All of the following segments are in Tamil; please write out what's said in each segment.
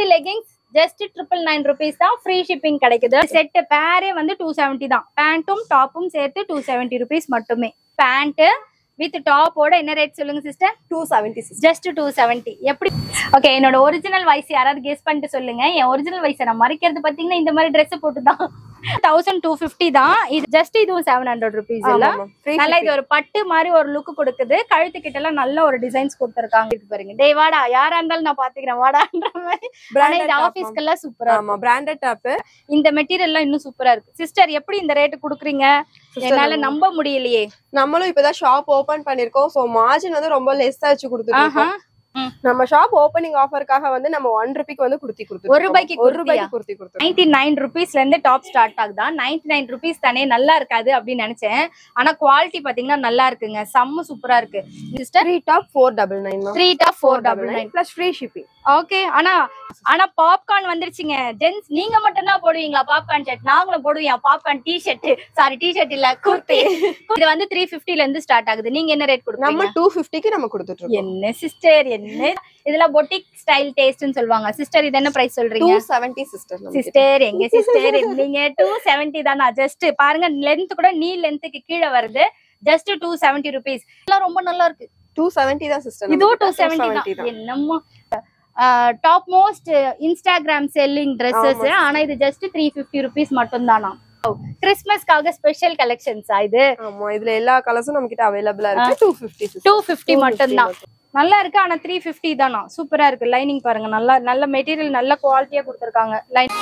With leggings just triple nine rupees தான் ஃப்ரீ ஷிப்பிங் கிடைக்குது செட் பேரே வந்து டூ செவன்ட்டி தான் பேண்ட்டும் டாப்பும் சேர்த்து டூ செவன்ட்டி ருபீஸ் மட்டுமே பேண்ட் வித் டாப்போட என்ன ரேட் சொல்லுங்க sister two seventy six just two seventy எப்படி ஓகே என்னோட ஒரிஜினல் வயசு யாராவது கெஸ் பண்ணிட்டு சொல்லுங்க என் ஒரிஜினல் வயசை நான் மறைக்கிறது பாத்தீங்கன்னா இந்த மாதிரி ட்ரெஸ் போட்டு தான் தௌசண்ட் டூ ஃபிஃப்டி தான் இது ஜஸ்ட் இதுவும் செவன் ஹண்ட்ரட் ருபீஸ் இல்ல நல்லா இது ஒரு பட்டு மாதிரி ஒரு லுக் கொடுக்குது கழுத்து கிட்ட எல்லாம் நல்ல ஒரு டிசைன்ஸ் கொடுத்துருக்காங்க இது பாருங்க டேய் வாடா யாரா இருந்தாலும் நான் பாத்துக்கிறேன் வாடான்ற மாதிரி ஆனா இது ஆபீஸ்க்கு எல்லாம் சூப்பரா ஆமா பிராண்டட் டாப் இந்த மெட்டீரியல் எல்லாம் இன்னும் சூப்பரா இருக்கு சிஸ்டர் எப்படி இந்த ரேட் குடுக்குறீங்க என்னால நம்ப முடியலையே நம்மளும் இப்பதான் ஷாப் ஓபன் பண்ணிருக்கோம் சோ மார்ஜின் வந்து ரொம்ப லெஸ்ஸா வச்சு கொடுத்துட்டு ஆஹா இருக்கோம். நம்ம ஷாப் ஓபனிங் ஆஃபருக்காக வந்து நம்ம ஒன் ருபிக்கு வந்து குடுத்தி கொடுத்து ஒரு ரூபாய்க்கு ஒரு குடுத்தியா? ரூபாய்க்கு குடுத்தி கொடுத்து நைன்டி நைன் ருபீஸ்ல இருந்து டாப் ஸ்டார்ட் ஆகுதா நைன்டி நைன் ருபீஸ் தானே நல்லா இருக்காது அப்படின்னு நினைச்சேன் ஆனா குவாலிட்டி பாத்தீங்கன்னா நல்லா இருக்குங்க செம்ம சூப்பரா இருக்கு sister three top four double nine three top four double nine plus free shipping okay ஆனா ஆனா பாப்கார்ன் வந்துருச்சுங்க ஜென்ஸ் நீங்க மட்டும் தான் போடுவீங்களா பாப்கார்ன் ஷர்ட் நாங்களும் போடுவோம் popcorn T shirt sorry T shirt இல்ல குர்த்தி இது வந்து த்ரீ பிப்டில இருந்து ஸ்டார்ட் ஆகுது நீங்க என்ன ரேட் நம்ம கொடுப்பீங்க டூ ஃபிஃப்டிக்கு நம்ம கொடுத்துட்டு இருக்கோம் என்ன சிஸ்டர் என்ன இதெல்லாம் பொட்டிக் ஸ்டைல் டேஸ்ட்னு சொல்லுவாங்க சிஸ்டர் இது என்ன பிரைஸ் டூ சொல்றீங்க செவன்டி சிஸ்டர் சிஸ்டர் எங்க சிஸ்டர் நீங்க டூ செவன்டி தானா ஜஸ்ட் பாருங்க லென்த் கூட நீ லென்த்துக்கு கீழே வருது ஜஸ்ட் டூ செவன்டி ருபீஸ் எல்லாம் ரொம்ப நல்லா இருக்கு டூ செவன்டி தான் சிஸ்டர் இதுவும் டூ செவன்டி தான் என்னமோ top most Instagram selling dresses ஆமா. ஆனா இது ஜஸ்ட் த்ரீ ஃபிஃப்டி ருபீஸ் மட்டும் தானா கிறிஸ்மஸ்க்காக ஸ்பெஷல் கலெக்ஷன்ஸா இது ஆமா இதுல எல்லா கலர்ஸும் நம்ம கிட்ட அவைலபிளா இருக்கு டூ ஃபிஃப்டி டூ ஃபிஃப்டி மட்டும் தான் நல்லா இருக்கு ஆனா த்ரீ ஃபிஃப்டி தானா சூப்பரா இருக்கு லைனிங் பாருங்க நல்லா நல்ல மெட்டீரியல் நல்ல குவாலிட்டியா கொடுத்துருக்காங்க line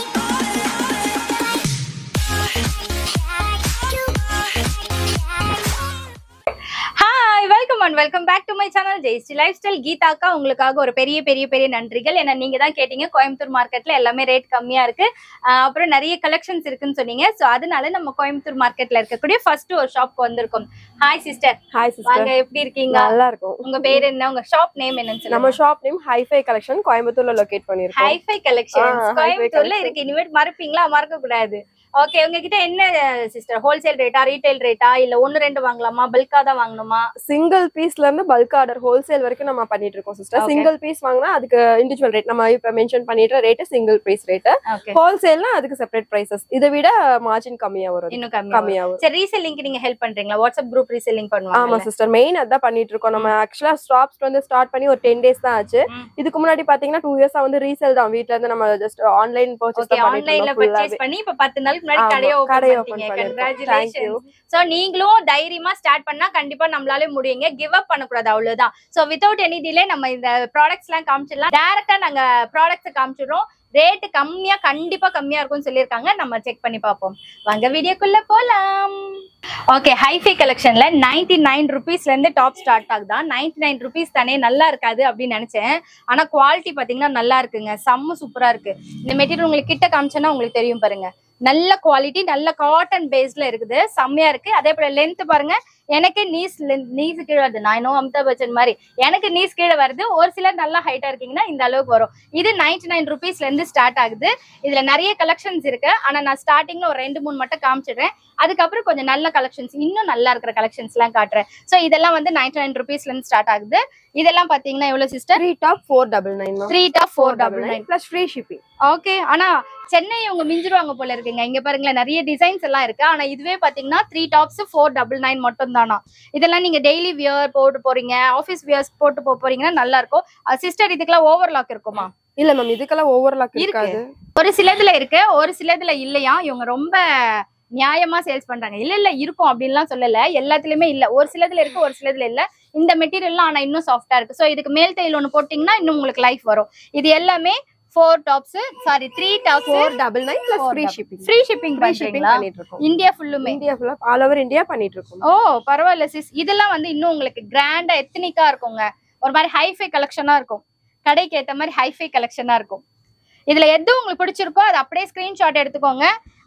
hi welcome and welcome back to my channel ஜெயஸ்டி லைஃப் ஸ்டைல் கீதாக்கா உங்களுக்காக ஒரு பெரிய பெரிய பெரிய நன்றிகள் ஏன்னா நீங்க தான் கேட்டீங்க கோயம்புத்தூர் மார்க்கெட்ல எல்லாமே ரேட் கம்மியா இருக்கு ஆஹ் அப்புறம் நிறைய கலெக்ஷன்ஸ் இருக்குன்னு சொன்னீங்க சோ அதனால நம்ம கோயம்புத்தூர் மார்க்கெட்ல இருக்கக்கூடிய ஃபர்ஸ்ட் ஒரு ஷாப்க்கு வந்திருக்கோம் ஹாய் சிஸ்டர் ஹாய் வாங்க சிஸ்டர் எப்படி இருக்கீங்க நல்லா இருக்கும் உங்க பேர் என்ன உங்க ஷாப் நேம் என்னன்னு சொல்லுங்க நம்ம ஷாப் நேம் ஹைஃபை கலெக்ஷன் கோயம்புத்தூர்ல லொகேட் பண்ணிருக்கோம் ஹைஃபை கலெக்ஷன் ஆ, hi-fi கோயம்புத்தூர்ல collection. இருக்கு இனிமேட் மறப்பீங்களா மறக்க கூடாது ஓகே உங்ககிட்ட என்ன சிஸ்டர் ஹோல்சேல் ரேட்டா ரீட்டைல் ரேட்டா இல்ல ஒன்னு ரெண்டு வாங்கலாமா பல்கா தான் வாங்கணுமா சிங்கிள் பீஸ்ல இருந்து பல்க் ஆர்டர் ஹோல்சேல் வரைக்கும் நம்ம பண்ணிட்டு இருக்கோம் சிஸ்டர் Okay. சிங்கிள் பீஸ் வாங்கினா அதுக்கு இண்டிவிஜுவல் ரேட் நம்ம இப்ப மென்ஷன் பண்ணிடுற rate single piece rate okay ஹோல்சேல்னா அதுக்கு செப்பரேட் பிரைசஸ் இதை விட மார்ஜின் கம்மியா வரும் இன்னும் கம்மி கம்மியா வரும் சரி ரீசெல்லிங்க்கு நீங்க ஹெல்ப் பண்றீங்களா வாட்ஸ்அப் குரூப் ரீசெல்லிங் ஆமா பண்ணுவாங்க சிஸ்டர் மெயின் அதான் பண்ணிட்டு இருக்கோம் நம்ம ஆக்சுவலா ஸ்டாப்ஸ் வந்து ஸ்டார்ட் பண்ணி ஒரு டென் டேஸ் தான் ஆச்சு ம். இதுக்கு முன்னாடி பாத்தீங்கன்னா டூ இயர்ஸா வந்து ரீசேல் தான் வீட்ல இருந்து நம்ம ஜஸ்ட் ஆன்லைன் பர்ச்சேஸ் ஓகே தான் ஆன்லைன்ல பண்ணிட்டு பர்ச்சேஸ் பண்ணி இப்ப பத்து நாளுக்கு முன்னாடி ஆமா, கடையை ஓபன் கடையை பண்ணிட்டீங்க open பண்ணிருக்கோம். Thank you. கங்க்ராச்சுலேஷன் சோ நீங்களும் தைரியமா ஸ்டார்ட் பண்ணா கண்டிப்பா நம்மளால முடியுங்க கிவ் அப் பண்ணக்கூடாது அவ்வளவுதான் சோ வித்தவுட் எனி டிலே நம்ம இந்த ப்ராடக்ட்ஸ் எல்லாம் காமிச்சிடலாம் டைரக்டா நாங்க ப்ராடக்ட்ஸ் காமிச்சிடுறோம் ரேட் கம்மியா கண்டிப்பா கம்மியா இருக்கும்னு சொல்லியிருக்காங்க நம்ம செக் பண்ணி பார்ப்போம் வாங்க வீடியோக்குள்ள போலாம் ஓகே ஹைஃபை கலெக்ஷன்ல நைன்டி நைன் ருபீஸ்ல இருந்து டாப் ஸ்டார்ட் ஆகுதா நைன்டி நைன் ருபீஸ் தானே நல்லா இருக்காது அப்படின்னு நினைச்சேன் ஆனா குவாலிட்டி பாத்தீங்கன்னா நல்லா இருக்குங்க செம்ம சூப்பரா இருக்கு இந்த மெட்டீரியல் உங்களுக்கு கிட்ட காமிச்சேன்னா உங்களுக்கு தெரியும் பாருங்க நல்ல குவாலிட்டி நல்ல காட்டன் பேஸ்ல இருக்குது செம்மையா இருக்கு அதே போல லென்த் பாருங்க எனக்கு நீஸ் நீஸ் கீழே வருது நான் இன்னும் அமிதாப் பச்சன் மாதிரி எனக்கு நீஸ் கீழே வருது ஒரு சிலர் நல்லா ஹைட்டா இருக்கீங்கன்னா இந்த அளவுக்கு வரும் இது நைன்டி நைன் ருபீஸ்ல இருந்து ஸ்டார்ட் ஆகுது இதுல நிறைய கலெக்ஷன்ஸ் இருக்கு ஆனா நான் ஸ்டார்டிங்ல ஒரு ரெண்டு மூணு மட்டும் காமிச்சிடுறேன் அதுக்கப்புறம் கொஞ்சம் நல்ல கலெக்ஷன்ஸ் இன்னும் நல்லா இருக்கிற கலெக்ஷன்ஸ் எல்லாம் காட்டுறேன் சோ இதெல்லாம் வந்து நைன்டி நைன் ருபீஸ்ல இருந்து ஸ்டார்ட் ஆகுது இதெல்லாம் பாத்தீங்கன்னா எவ்வளவு sister three top four double nine three top four double nine plus free shipping okay ஆனா சென்னை அவங்க மிஞ்சிருவாங்க போல இருக்குங்க இங்க பாருங்களேன் நிறைய டிசைன்ஸ் எல்லாம் இருக்கு ஆனா இதுவே பாத்தீங்கன்னா three tops four double nine மட்டும் தானா இதெல்லாம் நீங்க டெய்லி வியர் போட்டு போறீங்க ஆஃபீஸ் வியர்ஸ் போட்டு போக போறீங்கன்னா நல்லா இருக்கும் சிஸ்டர் இதுக்கெல்லாம் ஓவர்லாக் இருக்குமா இல்ல மேம் இதுக்கெல்லாம் ஓவர்லாக் இருக்கு. இருக்காது ஒரு சிலதுல இருக்கு ஒரு சிலதுல இல்லையா இவங்க ரொம்ப நியாயமா சேல்ஸ் பண்றாங்க இல்ல இல்ல இருக்கும் அப்படின்லாம் சொல்லல எல்லாத்துலயுமே இல்ல ஒரு சிலதுல இருக்கு ஒரு சிலதுல இல்ல இந்த மெட்டீரியல்லாம் ஆனா இன்னும் சாஃப்டா இருக்கு சோ இதுக்கு மேல் தையல் ஒண்ணு போட்டீங்கன்னா இன்னும் உங்களுக்கு லைஃப் வரும் இது எல்லாமே four tops sorry three tops four double nine plus Four free double. Shipping free shipping free shipping பண்றீங்களா பண்ணிட்டு இருக்கோம் இந்தியா ஃபுல்லுமே இந்தியா ஃபுல்லா ஆல் ஓவர் இந்தியா பண்ணிட்டு இருக்கோம் ஓ பரவாயில்ல சிஸ் இதெல்லாம் வந்து இன்னும் உங்களுக்கு கிராண்டா எத்தனிக்கா இருக்குங்க ஒரு மாதிரி ஹைஃபை கலெக்ஷனா இருக்கும் கடைக்கு ஏத்த மாதிரி ஹைஃபை கலெக்ஷனா இருக்கும் இதுல எது உங்களுக்கு பிடிச்சிருக்கோ அது அப்படியே ஸ்கிரீன்ஷாட் எடுத்துக்கோங்க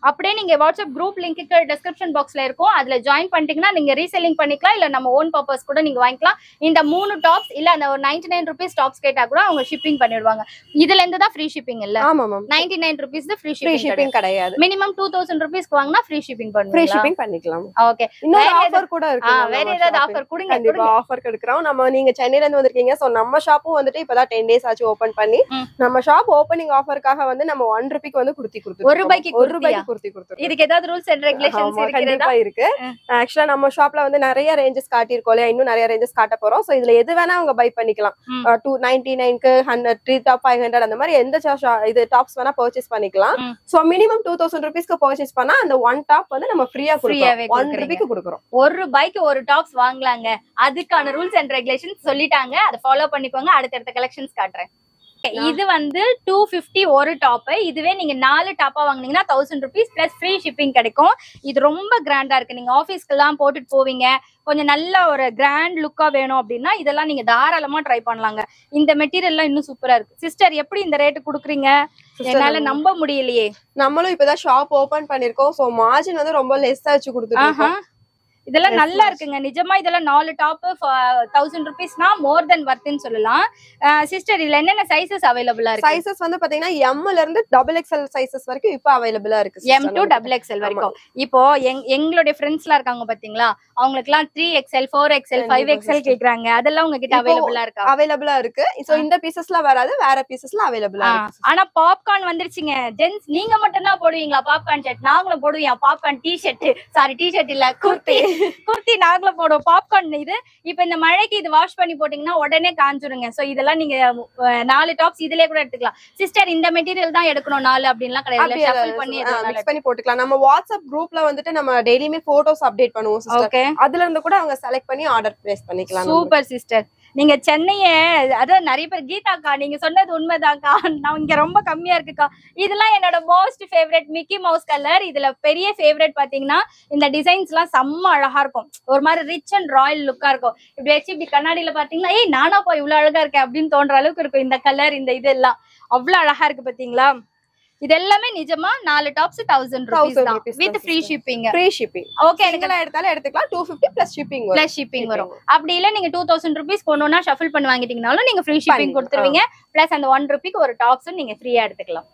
அப்படியே நீங்க வாட்ஸ்அப் குரூப் லிங்க்கு டிஸ்கிரிப்ஷன் பாக்ஸ்ல இருக்கும் அதுல ஜாயின் பண்ணிட்டீங்கன்னா நீங்க ரீசெல்லிங் பண்ணிக்கலாம் இல்ல நம்ம ஓன் பர்பஸ் கூட நீங்க வாங்கிக்கலாம் இந்த மூணு டாப்ஸ் இல்ல அந்த ஒரு நைன்டி நைன் ருபீஸ் டாப்ஸ் கேட்டா கூட அவங்க ஷிப்பிங் பண்ணிடுவாங்க இதுல இருந்து தான் ஃப்ரீ ஷிப்பிங் இல்ல ஆமா ma'am ninety nine rupees free free shipping shipping கிடையாது மினிமம் டூ தௌசண்ட் ருபீஸ்க்கு வாங்கினா ஃப்ரீ ஷிப்பிங் ஃப்ரீ பண்ணுவீங்களா ஷிப்பிங் பண்ணிக்கலாம் ஓகே இன்னொரு வேற ஆஃபர் கூட இருக்கு ma'am வேற நம்ம ஏதாவது shop ல. ஆஃபர் கொடுங்க கண்டிப்பா கொடுங்க ஆஃபர் எடுக்கிறோம் நம்ம நீங்க சென்னையில இருந்து வந்திருக்கீங்க சோ நம்ம ஷாப்பும் வந்துட்டு இப்பதான் டென் டேஸ் ஆச்சு ஓபன் பண்ணி ம். நம்ம ஷாப் ஓபனிங் ஆஃபருக்காக வந்து நம்ம ஒன் ருபிக்கு வந்து குடுத்தி கொடுத்து ஒரு ரூபாய்க்கு ஒரு குர்த்தியா? ரூபாய்க்கு குடுத்தி கொடுத்துருக்கோம் இதுக்கு ஏதாவது ரூல்ஸ் அண்ட் ரெகுலேஷன்ஸ் ஆமா, இருக்கிறதா கண்டிப்பா இருக்கு ம். ஆக்சுவலா நம்ம ஷாப்ல வந்து நிறைய ரேஞ்சஸ் காட்டியிருக்கோம் இல்லையா இன்னும் நிறைய ரேஞ்சஸ் காட்ட போறோம் சோ இதுல எது வேணா அவங்க பை பண்ணிக்கலாம் ம். டூ நைன்டி நைன்க்கு hundred three top five hundred அந்த மாதிரி எந்த cha- sha- இது டாப்ஸ் வேணா பர்ச்சேஸ் பண்ணிக்கலாம் ம். சோ மினிமம் டூ தௌசண்ட் ருபீஸ்க்கு பர்ச்சேஸ் பண்ணா அந்த ஒன் டாப் வந்து நம்ம ஃப்ரீயா Free-ஆவே கொடுக்குறோம் ஒன் கொடுக்குறீங்க. ருபிக்கு கொடுக்குறோம் ஒரு ரூபாய்க்கு ஒரு டாப்ஸ் வாங்கலாங்க அதுக்கான ரூல்ஸ் அண்ட் ரெகுலேஷன்ஸ் சொல்லிட்டாங்க அதை ஃபாலோ பண்ணிக்கோங்க அடுத்தடுத்த கலெக்ஷன்ஸ் காட்டுறேன் இது வந்து டூ ஃபிஃப்டி ஒரு டாப் இதுவே நீங்க நாலு டாப்பா வாங்குனீங்கன்னா thousand rupees plus free shipping கிடைக்கும் இது ரொம்ப கிராண்டா இருக்கு நீங்க ஆஃபீஸ்க்கெல்லாம் போட்டுட்டு போவீங்க கொஞ்சம் நல்ல ஒரு கிராண்ட் லுக்கா வேணும் அப்படின்னா இதெல்லாம் நீங்க தாராளமா ட்ரை பண்ணலாங்க இந்த மெட்டீரியல்லாம் இன்னும் சூப்பரா இருக்கு சிஸ்டர் எப்படி இந்த ரேட்டு குடுக்குறீங்க என்னால நம்ப முடியலையே நம்மளும் இப்பதான் ஷாப் ஓபன் பண்ணிருக்கோம் சோ மார்ஜின் வந்து ரொம்ப லெஸ்ஸா வச்சு கொடுத்துட்டு ஆஹா இதெல்லாம் Yes, நல்லா yes. இருக்குங்க நிஜமா இதெல்லாம் நாலு டாப் தௌசண்ட் ருபீஸ்னா மோர் தென் வர்த்துன்னு சொல்லலாம் சிஸ்டர் இதுல என்னென்ன சைசஸ் அவைலபிளா இருக்கு சைசஸ் வந்து பாத்தீங்கன்னா எம்ல இருந்து டபுள் எக்ஸ்எல் சைசஸ் வரைக்கும் இப்ப அவைலபிளா இருக்கு sister எம் டு நம்மகிட்ட. டபுள் எக்ஸ்எல் வரைக்கும் இப்போ எங் எங்களுடைய ஃப்ரெண்ட்ஸ் எல்லாம் இருக்காங்க பாத்தீங்களா அவங்களுக்கு எல்லாம் three XL four XL five கண்டிப்பா எக்ஸ்எல் sister. கேக்குறாங்க அதெல்லாம் உங்ககிட்ட இப்போ அவைலபிளா இருக்கா அவைலபிளா இருக்கு சோ ஆ. இந்த பீசஸ்லாம் வராது வேற பீசஸ்ல அவைலபிளா ஆ, இருக்கு ஆனா பாப்கார்ன் வந்துருச்சுங்க ஜென்ஸ் நீங்க மட்டும் தான் போடுவீங்களா பாப்கார்ன் ஷர்ட் நாங்களும் போடுவோம் popcorn T shirt sorry T shirt இல்ல குர்த்தி குர்த்தி நாங்களும் போடுவோம் பாப்கார்ன் இது இப்ப இந்த மழைக்கு இது வாஷ் பண்ணி போட்டீங்கன்னா உடனே காஞ்சிருங்க சோ இதெல்லாம் நீங்க அஹ், நாலு டாப்ஸ் இதுலயே கூட எடுத்துக்கலாம் சிஸ்டர் இந்த மெட்டீரியல் தான் எடுக்கணும் நாலு அப்படின்லாம் கிடையாது ஷஃபிள் பண்ணி மிக்ஸ் பண்ணி போட்டுக்கலாம் நம்ம வாட்ஸ்அப் குரூப்ல வந்துட்டு நம்ம டெய்லியுமே போட்டோஸ் அப்டேட் பண்ணுவோம் சிஸ்டர் ஓகே அதுல இருந்து கூட அவங்க செலக்ட் பண்ணி ஆர்டர் பிளேஸ் பண்ணிக்கலாம் நம்ம. சூப்பர் சிஸ்டர் நீங்க சென்னைய அதான் நிறைய பேர் கீதாக்கா நீங்க சொன்னது உண்மைதான்க்கா நான் இங்க ரொம்ப கம்மியா இருக்குக்கா இதெல்லாம் என்னோட most favourite Mickey Mouse colour இதுல பெரிய ஃபேவரட் பாத்தீங்கன்னா இந்த டிசைன்ஸ் எல்லாம் செம்ம அழகா இருக்கும் ஒரு மாதிரி ரிச் அண்ட் ராயல் லுக்கா இருக்கும் இப்படி வச்சு இப்படி கண்ணாடியில பாத்தீங்கன்னா ஏய் நானா போய் இவ்வளவு அழகா இருக்கேன் அப்படின்னு தோன்ற அளவுக்கு இருக்கும் இந்த கலர் இந்த இது எல்லாம் அவ்வளவு அழகா இருக்கு பாத்தீங்களா இது எல்லாமே நிஜமா நாலு டாப்ஸ் தௌசண்ட் ருபீஸ் 1000 தான் rupees வித் தான் free sister. Shipping free shipping okay எனக்கு சிங்கிளா எடுத்தாலும் எடுத்துக்கலாம் டூ ஃபிஃப்டி பிளஸ் ஷிப்பிங் வரும் பிளஸ் ஷிப்பிங் வரும் அப்படி இல்ல நீங்க டூ தௌசண்ட் ருபீஸ் கொண்டுனா ஷஃபிள் பண்ணி வாங்கிட்டீங்கனாலும் நீங்க ஃப்ரீ ஷிப்பிங் பண்ணிக்கலாம். கொடுத்துருவீங்க பிளஸ் அந்த ஒன் ருபிக்கு ஒரு டாப்ஸும் நீங்க ஃப்ரீயா எடுத்துக்கலாம்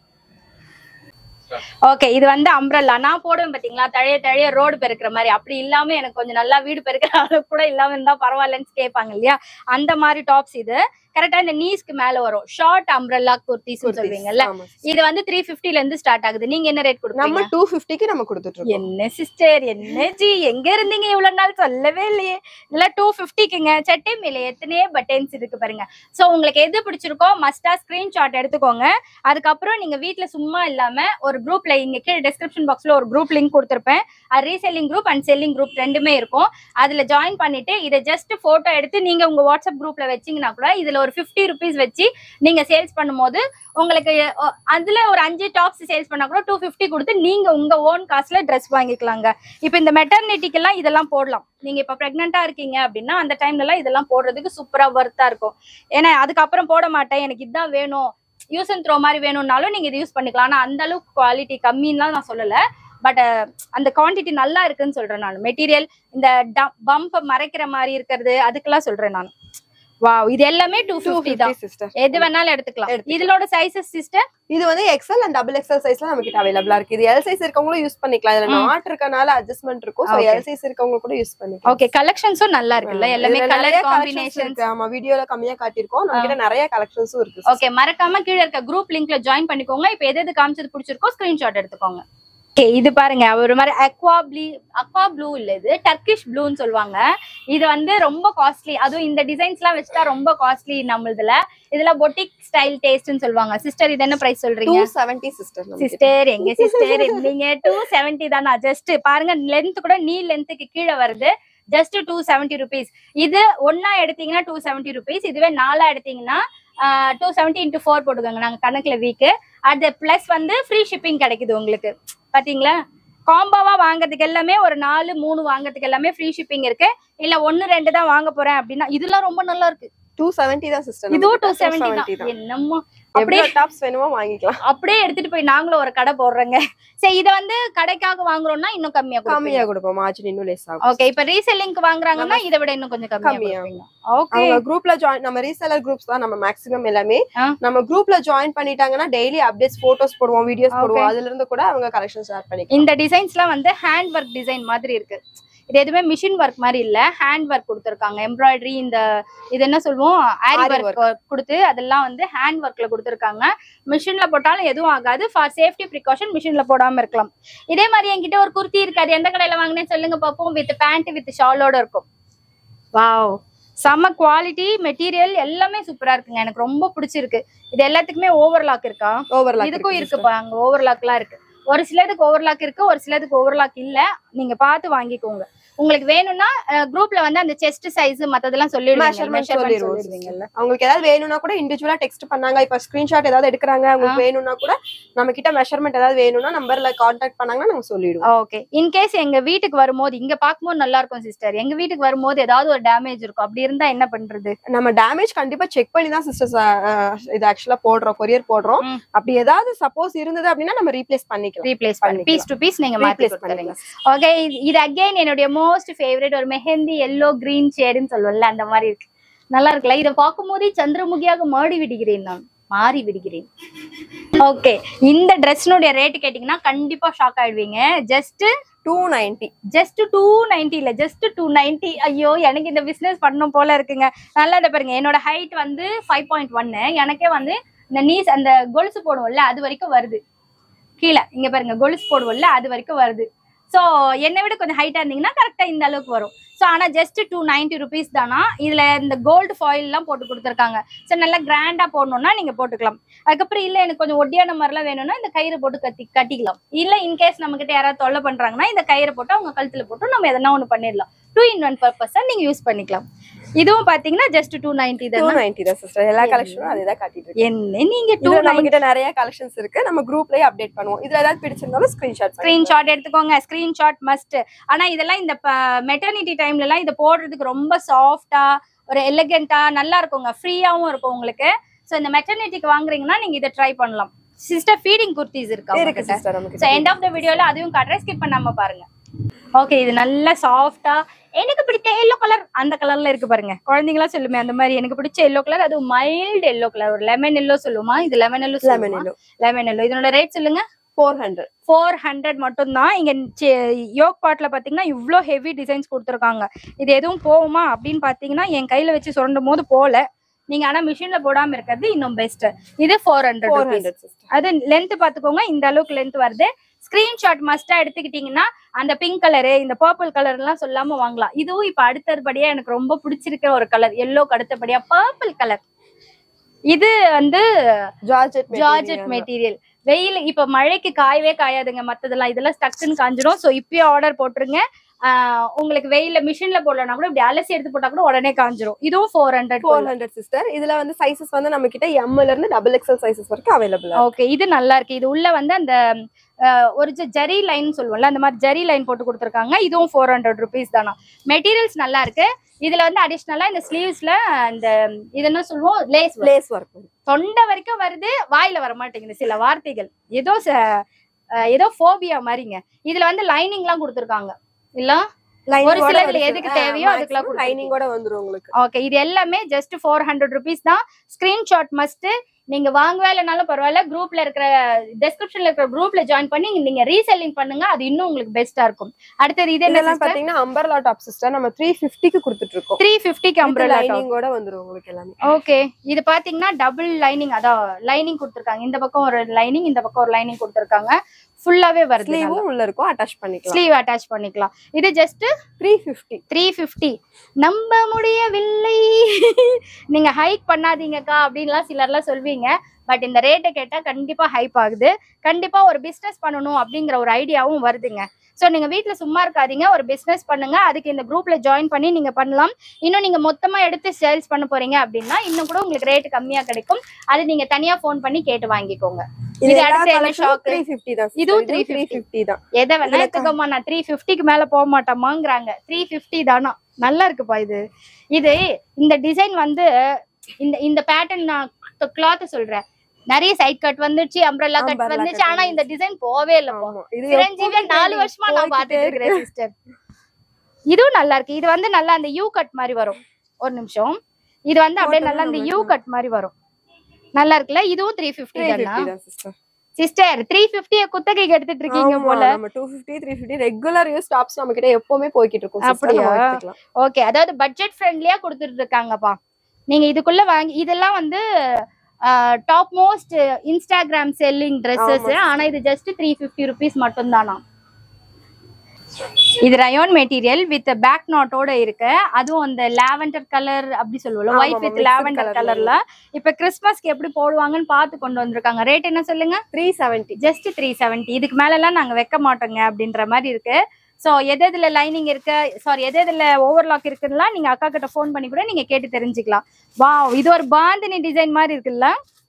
ஓகே இது வந்து அம்ப்ரல்லா நான் போடுவேன் பாத்தீங்களா தழைய தழைய ரோடு பெருக்கிற மாதிரி அப்படி இல்லாம எனக்கு கொஞ்சம் நல்லா வீடு பெருக்கிற அளவுக்கு கூட இல்லாம இருந்தா பரவாயில்லன்னு கேட்பாங்க இல்லையா அந்த மாதிரி டாப்ஸ் இது கரெக்டா இந்த நீஸ்க்கு மேல வரும் ஷார்ட் அம்ப்ரல்லா குர்த்திஸ் சொல்றீங்கல்ல ஆமா. இது வந்து த்ரீ ல இருந்து ஸ்டார்ட் ஆகுது நீங்க என்ன ரேட் நம்ம கொடுப்பீங்க டூ ஃபிஃப்டிக்கு நம்ம கொடுத்துட்டு இருக்கோம் என்ன சிஸ்டர் என்ன ஜி எங்க இருந்தீங்க இவ்வளவு நாள் சொல்லவே இல்லையே இல்ல டூ பிப்டிக்குங்க சட்டை மேல எத்தனையோ பட்டன்ஸ் இருக்கு பாருங்க சோ உங்களுக்கு எது பிடிச்சிருக்கோ மஸ்டா ஸ்கிரீன்ஷாட் எடுத்துக்கோங்க அதுக்கப்புறம் நீங்க வீட்ல சும்மா இல்லாம ஒரு குரூப்ல இங்க கீழே டிஸ்கிரிப்ஷன் பாக்ஸ்ல ஒரு குரூப் லிங்க் கொடுத்துருப்பேன் அது reselling group and selling group ரெண்டுமே இருக்கும் அதுல ஜாயின் பண்ணிட்டு இதை ஜஸ்ட் போட்டோ எடுத்து நீங்க உங்க வாட்ஸ்அப் குரூப்ல வச்சீங்கன்னா கூட இதுல ஒரு 50 ருபீஸ் வச்சு நீங்க சேல்ஸ் பண்ணும்போது உங்களுக்கு அஹ், அதுல ஒரு அஞ்சு டாப்ஸ் சேல்ஸ் பண்ணா கூட டூ ஃபிஃப்டி கொடுத்து நீங்க உங்க ஓன் காசுல ட்ரெஸ் வாங்கிக்கலாங்க இப்போ இந்த மெட்டர்னிட்டிக்கு எல்லாம் இதெல்லாம் போடலாம் நீங்க இப்ப பிரெக்னெண்டா இருக்கீங்க அப்படின்னா அந்த டைம்ல எல்லாம் இதெல்லாம் போடுறதுக்கு சூப்பரா ஒர்த்தா இருக்கும் ஏன்னா அதுக்கப்புறம் போட மாட்டேன் எனக்கு இதுதான் வேணும் யூஸ் அண்ட் த்ரோ மாதிரி வேணும்னாலும் நீங்க இது யூஸ் பண்ணிக்கலாம் ஆனா அந்த அளவுக்கு குவாலிட்டி கம்மின்லாம் நான் சொல்லல பட் அந்த குவாண்டிட்டி நல்லா இருக்குன்னு சொல்றேன் நான் மெட்டீரியல் இந்த பம்ப் மறைக்கிற மாதிரி இருக்கிறது அதுக்கெல்லாம் சொல்றேன் நான் வாவ் இது எல்லாமே டூ டூ ஃபிஃப்டி தான் சிஸ்டர் எது வேணாலும் எடுத்துக்கலாம் எடுத்துக்கலாம். இதோட சைசஸ் சிஸ்டர் இது வந்து எக்ஸ்எல் அண்ட் டபுள் எக்ஸ்எல் சைஸ்ல நம்ம கிட்ட அவைலபிளா இருக்கு இது எல் சைஸ் இருக்கவங்களும் யூஸ் பண்ணிக்கலாம் இதுல ம். நாட் இருக்கனால அட்ஜஸ்ட்மெண்ட் இருக்கும் சோ Okay. எல் சைஸ் இருக்கவங்க கூட யூஸ் பண்ணிக்கலாம் ஓகே கலெக்ஷன்ஸும் நல்லா இருக்குல்ல எல்லாமே இதுல கலர் நிறைய collections காம்பினேஷன் இருக்கு ஆமா வீடியோல கம்மியா காட்டியிருக்கோம் நம்ம கிட்ட நிறைய கலெக்ஷன்ஸும் இருக்கு ஓகே மறக்காம கீழ இருக்க குரூப் லிங்க்ல ஜாயின் பண்ணிக்கோங்க இப்போ எது எது காமிச்சது பிடிச்சிருக்கோ ஸ்கிரீன்ஷாட் எடுத்துக்கோங்க ஓகே இது பாருங்க ஒரு மாதிரி அக்வா ப்ளூ அக்வா ப்ளூ இல்ல இது டர்க்கிஷ் ப்ளூன்னு சொல்லுவாங்க இது வந்து ரொம்ப காஸ்ட்லி அதுவும் இந்த டிசைன்ஸ்லாம் வச்சுட்டா ரொம்ப காஸ்ட்லி நம்மளதுல இதுல பொட்டிக் ஸ்டைல் டேஸ்ட்னு சொல்லுவாங்க சிஸ்டர் இது என்ன பிரைஸ் டூ சொல்றீங்க செவன்டி சிஸ்டர் சிஸ்டர் எங்க சிஸ்டர் நீங்க டூ செவன்டி தானா ஜஸ்ட் பாருங்க லென்த் கூட நீ லென்த்துக்கு கீழே வருது ஜஸ்ட் டூ செவன்டி ருபீஸ் இது ஒன்னா எடுத்தீங்கன்னா டூ செவன்டி ருபீஸ் இதுவே நாலா எடுத்தீங்கன்னா டூ செவன்டி இன்டூ ஃபோர் போட்டுக்கோங்க நாங்க கணக்குல வீக்கு அது பிளஸ் வந்து ஃப்ரீ ஷிப்பிங் கிடைக்குது உங்களுக்கு பாத்தீங்களா காம்போவா வாங்குறதுக்கு எல்லாமே ஒரு நாலு மூணு வாங்குறதுக்கு எல்லாமே ஃப்ரீ ஷிப்பிங் இருக்கு இல்ல ஒன்னு ரெண்டு தான் வாங்க போறேன் அப்படின்னா இதெல்லாம் ரொம்ப நல்லா இருக்கு டூ செவன்டி தான் சிஸ்டர் இதுவும் டூ செவன்டி தான் என்னமோ அப்படியே எவ்வளவு டாப்ஸ் வேணுமோ வாங்கிக்கலாம் அப்படியே எடுத்துட்டு போய் நாங்களும் ஒரு கடை போடுறோங்க சரி இதை வந்து கடைக்காக வாங்குறோம்னா இன்னும் கம்மியா கம்மியா கம்மியா கொடுப்போம் மார்ஜின் இன்னும் லெஸ் ஆகும் ஓகே இப்ப ரீசெல்லிங்க்கு வாங்குறாங்கன்னா இதை விட இன்னும் கொஞ்சம் கம்மியா கம்மியா. ஓகே அவங்க குரூப்ல ஜாயின் நம்ம ரீசெலர் குரூப்ஸ் தான் நம்ம மேக்ஸிமம் எல்லாமே ஆ. நம்ம குரூப்ல ஜாயின் பண்ணிட்டாங்கன்னா டெய்லி அப்டேட்ஸ் போட்டோஸ் போடுவோம் வீடியோஸ் Okay. போடுவோம் அதுல இருந்து கூட அவங்க கலெக்ஷன் ஷேர் பண்ணிக்கலாம் இந்த டிசைன்ஸ்லாம் வந்து ஹேண்ட் ஒர்க் டிசைன் மாதிரி இருக்கு இது எதுவுமே மிஷின் ஒர்க் மாதிரி இல்ல ஹேண்ட் ஒர்க் கொடுத்துருக்காங்க எம்ப்ராய்டரி இந்த இது என்ன சொல்லுவோம் ஆரி Ari ஒர்க் கொடுத்து அதெல்லாம் வந்து ஹேண்ட் ஒர்க்ல கொடுத்துருக்காங்க மிஷின்ல போட்டாலும் எதுவும் ஆகாது ஃபார் சேஃப்டி ப்ரிகாஷன் மிஷின்ல போடாம இருக்கலாம் இதே மாதிரி என்கிட்ட ஒரு குர்த்தி இருக்காது எந்த கடையில வாங்கினேன்னு சொல்லுங்க பார்ப்போம் வித் பேண்ட் வித் ஷாலோட இருக்கும் வாவ் செம்ம குவாலிட்டி மெட்டீரியல் எல்லாமே சூப்பரா இருக்குங்க எனக்கு ரொம்ப பிடிச்சிருக்கு இது எல்லாத்துக்குமே ஓவர்லாக் இருக்கா ஓவர்லாக் இதுக்கும் இருக்குப்பா அங்க ஓவர்லாக்லாம் இருக்கு ஒரு சிலதுக்கு ஓவர்லாக் இருக்கு ஒரு சிலதுக்கு ஓவர்லாக் இல்ல நீங்க பார்த்து வாங்கிக்கோங்க உங்களுக்கு வேணும்னா குரூப்ல வந்து அந்த செஸ்ட் சைஸ் மத்ததெல்லாம் சொல்லிடுவீங்க Measurement மெஷர்மெண்ட் சொல்லிடுவோம் சொல்லிடுவீங்கல்ல அவங்களுக்கு ஏதாவது வேணும்னா கூட இண்டிவிஜுவலா டெக்ஸ்ட் பண்ணாங்க இப்ப ஸ்கிரீன்ஷாட் ஏதாவது எடுக்கிறாங்க அவங்களுக்கு வேணும்னா கூட நம்ம கிட்ட மெஷர்மெண்ட் ஏதாவது வேணும்னா நம்பர்ல கான்டாக்ட் பண்ணாங்கன்னா நாங்க சொல்லிடுவோம் ஓகே இன்கேஸ் எங்க வீட்டுக்கு வரும்போது இங்க பாக்கும்போது நல்லா இருக்கும் சிஸ்டர் எங்க வீட்டுக்கு வரும்போது ஏதாவது ஒரு டேமேஜ் இருக்கும் அப்படி இருந்தா என்ன பண்றது நம்ம டேமேஜ் கண்டிப்பா செக் பண்ணி தான் சிஸ்டர்ஸ் இது ஆக்சுவலா போடுறோம் கொரியர் போடுறோம் ம். அப்படி ஏதாவது சப்போஸ் இருந்தது அப்படின்னா நம்ம ரீப்ளேஸ் பண்ணிக்கலாம் ரீப்ளேஸ் பண்ணி பீஸ் டு பீஸ் நீங்க மாத்தி ரீப்ளேஸ் கொடுத்துறீங்க பண்ணிக்கலாம் ஓகே இது அகைன் என்னுடைய மோஸ்ட் ஃபேவரட் ஒரு மெஹந்தி எல்லோ கிரீன் ஷேடுன்னு சொல்லுவோம்ல அந்த மாதிரி இருக்கு நல்லா இருக்குல்ல இதை பார்க்கும்போதே சந்திரமுகியாக மாடி விடுகிறேன் நான் மாறி விடுகிறேன் ஓகே இந்த ட்ரெஸ்னுடைய ரேட் கேட்டிங்கன்னா கண்டிப்பா ஷாக் ஆயிடுவீங்க just two ninety just two ninety இல்ல ஜஸ்ட் டூ நைன்டி ஐயோ எனக்கு இந்த பிசினஸ் பண்ணணும் போல இருக்குங்க நல்லா இதை பாருங்க என்னோட ஹைட் வந்து ஃபைவ் பாயிண்ட் ஒன்னு எனக்கே வந்து இந்த நீஸ் அந்த கொலுசு போடுவோம்ல அது வரைக்கும் வருது கீழே இங்க பாருங்க கொலுசு போடுவோம்ல அது வரைக்கும் வருது ஸோ என்னை விட கொஞ்சம் ஹைட்டா இருந்தீங்கன்னா கரெக்டா இந்த அளவுக்கு வரும் ஸோ ஆனா ஜஸ்ட் டூ நைன்டி ருபீஸ் தானா இதுல இந்த கோல்டு ஃபாயில் எல்லாம் போட்டு கொடுத்துருக்காங்க ஸோ நல்லா கிராண்டா போடணும்னா நீங்க போட்டுக்கலாம் அதுக்கப்புறம் இல்ல எனக்கு கொஞ்சம் ஒட்டியான மாதிரிலாம் வேணும்னா இந்த கயிறு போட்டு கட்டி கட்டிக்கலாம் இல்ல இன்கேஸ் நம்ம கிட்ட யாராவது தொல்லை பண்றாங்கன்னா இந்த கயிறை போட்டு அவங்க கழுத்துல போட்டு நம்ம எதனா ஒண்ணு பண்ணிடலாம் டூ இன் ஒன் பர்பஸா நீங்க யூஸ் பண்ணிக்கலாம் இதுவும் பாத்தீங்கன்னா ஜஸ்ட் டூ நைன்டி டூ தான் நைன்டி தான் சிஸ்டர் எல்லா கலெக்ஷனும் அதே தான் காட்டிட்டு இருக்கு என்ன நீங்க டூ இதுல நம்ம கிட்ட நிறைய கலெக்ஷன்ஸ் இருக்கு நம்ம குரூப்லயே அப்டேட் பண்ணுவோம் இதுல ஏதாவது பிடிச்சிருந்தாலும் ஸ்கிரீன்ஷாட் ஸ்கிரீன்ஷாட் எடுத்துக்கோங்க ஸ்கிரீன்ஷாட் மஸ்ட் ஆனா இதெல்லாம் இந்த மெட்டர்னிட்டி டைம்ல எல்லாம் இதை போடுறதுக்கு ரொம்ப சாஃப்டா ஒரு எலிகென்ட்டா நல்லா இருக்குங்க ஃப்ரீயாவும் இருக்கும் உங்களுக்கு சோ இந்த மெட்டர்னிட்டிக்கு வாங்குறீங்கன்னா நீங்க இதை ட்ரை பண்ணலாம் சிஸ்டர் ஃபீடிங் குர்த்திஸ் இருக்கா இருக்கு உங்ககிட்ட சிஸ்டர் நமக்கு ஸோ எண்ட் ஆஃப் த வீடியோல அதையும் காட்டுறேன் ஸ்கிப் பண்ணாம பாருங்க ஓகே இது நல்ல சாஃப்டா எனக்கு பிடிச்ச எல்லோ கலர் அந்த கலர்ல இருக்கு பாருங்க குழந்தைங்களா சொல்லுமே அந்த மாதிரி எனக்கு பிடிச்ச எல்லோ கலர் அது மைல்டு எல்லோ கலர் ஒரு லெமன் எல்லோ சொல்லுமா இது lemon yellow lemon yellow lemon yellow இதனோட ரேட் சொல்லுங்க ஃபோர் ஹண்ட்ரட் ஃபோர் ஹண்ட்ரட் மட்டும்தான் இங்க யோக் பாட்ல பாத்தீங்கன்னா இவ்ளோ ஹெவி டிசைன்ஸ் கொடுத்துருக்காங்க இது எதுவும் போகுமா அப்படின்னு பாத்தீங்கன்னா என் கையில வச்சு சுரண்டும் போது போல நீங்க ஆனா மிஷின்ல போடாம இருக்கிறது இன்னும் பெஸ்ட் இது four hundred four hundred sister அது லென்த் பாத்துக்கோங்க இந்த அளவுக்கு லென்த் வருது ஸ்கிரீன்ஷாட் மஸ்டா எடுத்துக்கிட்டீங்கன்னா அந்த பிங்க் கலரு இந்த பர்பிள் கலர் எல்லாம் சொல்லாம வாங்கலாம் இதுவும் இப்ப அடுத்தபடியா எனக்கு ரொம்ப பிடிச்சிருக்கிற ஒரு கலர் எல்லோக்கு அடுத்தபடியா பர்பிள் கலர் இது வந்து ஜார்ஜெட் ஜார்ஜெட் மெட்டீரியல் வெயில் இப்ப மழைக்கு காயவே காயாதுங்க மத்ததெல்லாம் இதெல்லாம் ஸ்டக்குன்னு காஞ்சிடும் சோ இப்பயே ஆர்டர் போட்டுருங்க ஆஹ் உங்களுக்கு வெயில மிஷின்ல போடலன்னா கூட இப்படி அலசி எடுத்து போட்டா கூட உடனே காஞ்சிரும் இதுவும் four hundred four hundred sister இதுல வந்து சைசஸ் வந்து நம்ம கிட்ட எம்ல இருந்து டபுள் எக்ஸல் சைசஸ் வரைக்கும் அவைலபிள் ஓகே இது நல்லா இருக்கு இது உள்ள வந்து அந்த அஹ், ஒரு ஜ- ஜரி லைன் சொல்லுவோம்ல அந்த மாதிரி ஜரி லைன் போட்டு கொடுத்துருக்காங்க இதுவும் ஃபோர் ஹண்ட்ரட் ருபீஸ் தானா மெட்டீரியல்ஸ் நல்லா இருக்கு இதுல வந்து அடிஷ்னலா இந்த ஸ்லீவ்ஸ்ல இந்த இது என்ன சொல்லுவோம் லேஸ் லேஸ் ஒர்க் தொண்டை வரைக்கும் வருது வாயில வர மாட்டேங்குது சில வார்த்தைகள் ஏதோ ச- அஹ், ஏதோ ஃபோபியா மாதிரிங்க இதுல வந்து லைனிங் எல்லாம் கொடுத்துருக்காங்க இல்ல ஒரு சிலதுல எதுக்கு தேவையோ அதுக்கெல்லாம் கொடுத்துருக்கு. லைனிங்கோட வந்துரும் உங்களுக்கு ஓகே இது எல்லாமே ஜஸ்ட் ஃபோர் ஹண்ட்ரட் ருபீஸ் தான் ஸ்கிரீன்ஷாட் மஸ்ட் நீங்க வாங்கவே இல்லைனாலும் பரவாயில்ல குரூப்ல இருக்கிற டெஸ்கிரிப்ஷன்ல இருக்கிற குரூப்ல ஜாயின் பண்ணி நீங்க ரீசெல்லிங் பண்ணுங்க அது இன்னும் உங்களுக்கு பெஸ்டா இருக்கும் அடுத்தது இது என்ன இதெல்லாம் பாத்தீங்கன்னா அம்பர்லா டாப் சிஸ்டர் நம்ம த்ரீ ஃபிஃப்டிக்கு கொடுத்துட்டு த்ரீ ஃபிஃப்டிக்கு இருக்கோம் அம்ப்ரலா லைனிங்கோட வந்துரும் உங்களுக்கு எல்லாமே ஓகே இது பாத்தீங்கன்னா டபுள் லைனிங் அதான் லைனிங் கொடுத்துருக்காங்க இந்த பக்கம் ஒரு லைனிங் இந்த பக்கம் ஒரு லைனிங் கொடுத்துருக்காங்க ஃபுல்லாவே வருது ஸ்லீவும் உள்ள இருக்கும் அட்டாச் பண்ணிக்கலாம் ஸ்லீவ் அட்டாச் பண்ணிக்கலாம் இது just three fifty three fifty நம்ப முடியவில்லை நீங்க ஹைக் பண்ணாதீங்கக்கா அப்படின்லாம் சிலர்லாம் சொல்வீங்க பட் இந்த ரேட்டை கேட்டா கண்டிப்பா ஹைப் ஆகுது கண்டிப்பா ஒரு பிசினஸ் பண்ணணும் அப்படிங்கிற ஒரு ஐடியாவும் வருதுங்க ஸோ நீங்க வீட்ல சும்மா இருக்காதீங்க ஒரு பிசினஸ் பண்ணுங்க அதுக்கு இந்த குரூப்ல ஜாயின் பண்ணி நீங்க பண்ணலாம் இன்னும் நீங்க மொத்தமா எடுத்து சேல்ஸ் பண்ண போறீங்க அப்படின்னா இன்னும் கூட உங்களுக்கு ரேட் கம்மியா கிடைக்கும் அது நீங்க தனியா ஃபோன் பண்ணி கேட்டு வாங்கிக்கோங்க இது அடுத்து என்ன ஷாக்கு த்ரீ ஃபிஃப்டி தான் இதுவும் த்ரீ 350. ஃபிஃப்டி தான் எதை வேணா இதுல எடுத்துக்கோமா நான் த்ரீ ஃபிஃப்டிக்கு மேல போக மாட்டோமாங்கிறாங்க த்ரீ ஃபிஃப்டி தானா நல்லா இருக்குப்பா இது இது இந்த டிசைன் வந்து இந்த இந்த பேட்டர்ன் நான் கிளாத் சொல்றேன் நிறைய சைட் கட் வந்துச்சு அம்ப்ரெல்லா கட் Umbrella வந்துச்சு cut ஆனா இந்த டிசைன் போவே இல்லப்பா ஆமா. இது சிரஞ்சீவி எப்பவுமே நாலு trending வருஷமா நான் போய்க்கிட்டே பாத்துட்டு இருக்கிறேன் இருக்கு. சிஸ்டர் இதுவும் நல்லா இருக்கு இது வந்து நல்லா அந்த யூ கட் மாதிரி வரும் ஒரு நிமிஷம் இது வந்து அப்படியே நல்லா அந்த யூ கட் மாதிரி வரும் நல்லா இருக்குல்ல இதுவும் த்ரீ ஃபிஃப்டி 350 தானா தான் sister. சிஸ்டர் த்ரீ ஃபிஃப்டிய குத்தகைக்கு எடுத்துட்டு இருக்கீங்க ஆமா, போல நம்ம 250, 350 regular use tops நம்ம கிட்ட எப்பவுமே போய்க்கிட்டு இருக்கும் sister. அப்படியா? நம்ம எடுத்துக்கலாம். ஓகே அதாவது பட்ஜெட் ஃப்ரெண்ட்லியா கொடுத்துட்டு இருக்காங்கப்பா நீங்க இதுக்குள்ள வாங்கி இதெல்லாம் வந்து top most Instagram selling dresses ஆமா. ஆனா இது ஜஸ்ட் த்ரீ ஃபிஃப்டி ருபீஸ் மட்டும் தானா இது ரயோன் மெட்டீரியல் வித் பேக் நாட்டோட இருக்கு அதுவும் அந்த லாவெண்டர் கலர் அப்படி சொல்லுவோம் ஆமா, ஒயிட் ஆமா, வித் mixed லாவெண்டர் colourல கலர்ல இப்ப கிறிஸ்மஸ்க்கு எப்படி போடுவாங்கன்னு பார்த்து கொண்டு வந்திருக்காங்க ரேட் என்ன சொல்லுங்க 370. ஜஸ்ட் த்ரீ செவன்ட்டி இதுக்கு மேலலாம் நாங்க வைக்க மாட்டோங்க அப்படின்ற மாதிரி இருக்கு ஸோ எது எதுல லைனிங் இருக்கு சாரி எது எதுல ஓவர்லாக் இருக்குன்னா நீங்க அக்கா கிட்ட ஃபோன் பண்ணி கூட நீங்க கேட்டு தெரிஞ்சுக்கலாம் வாவ் இது ஒரு பாந்தினி டிசைன் மாதிரி இருக்குல்ல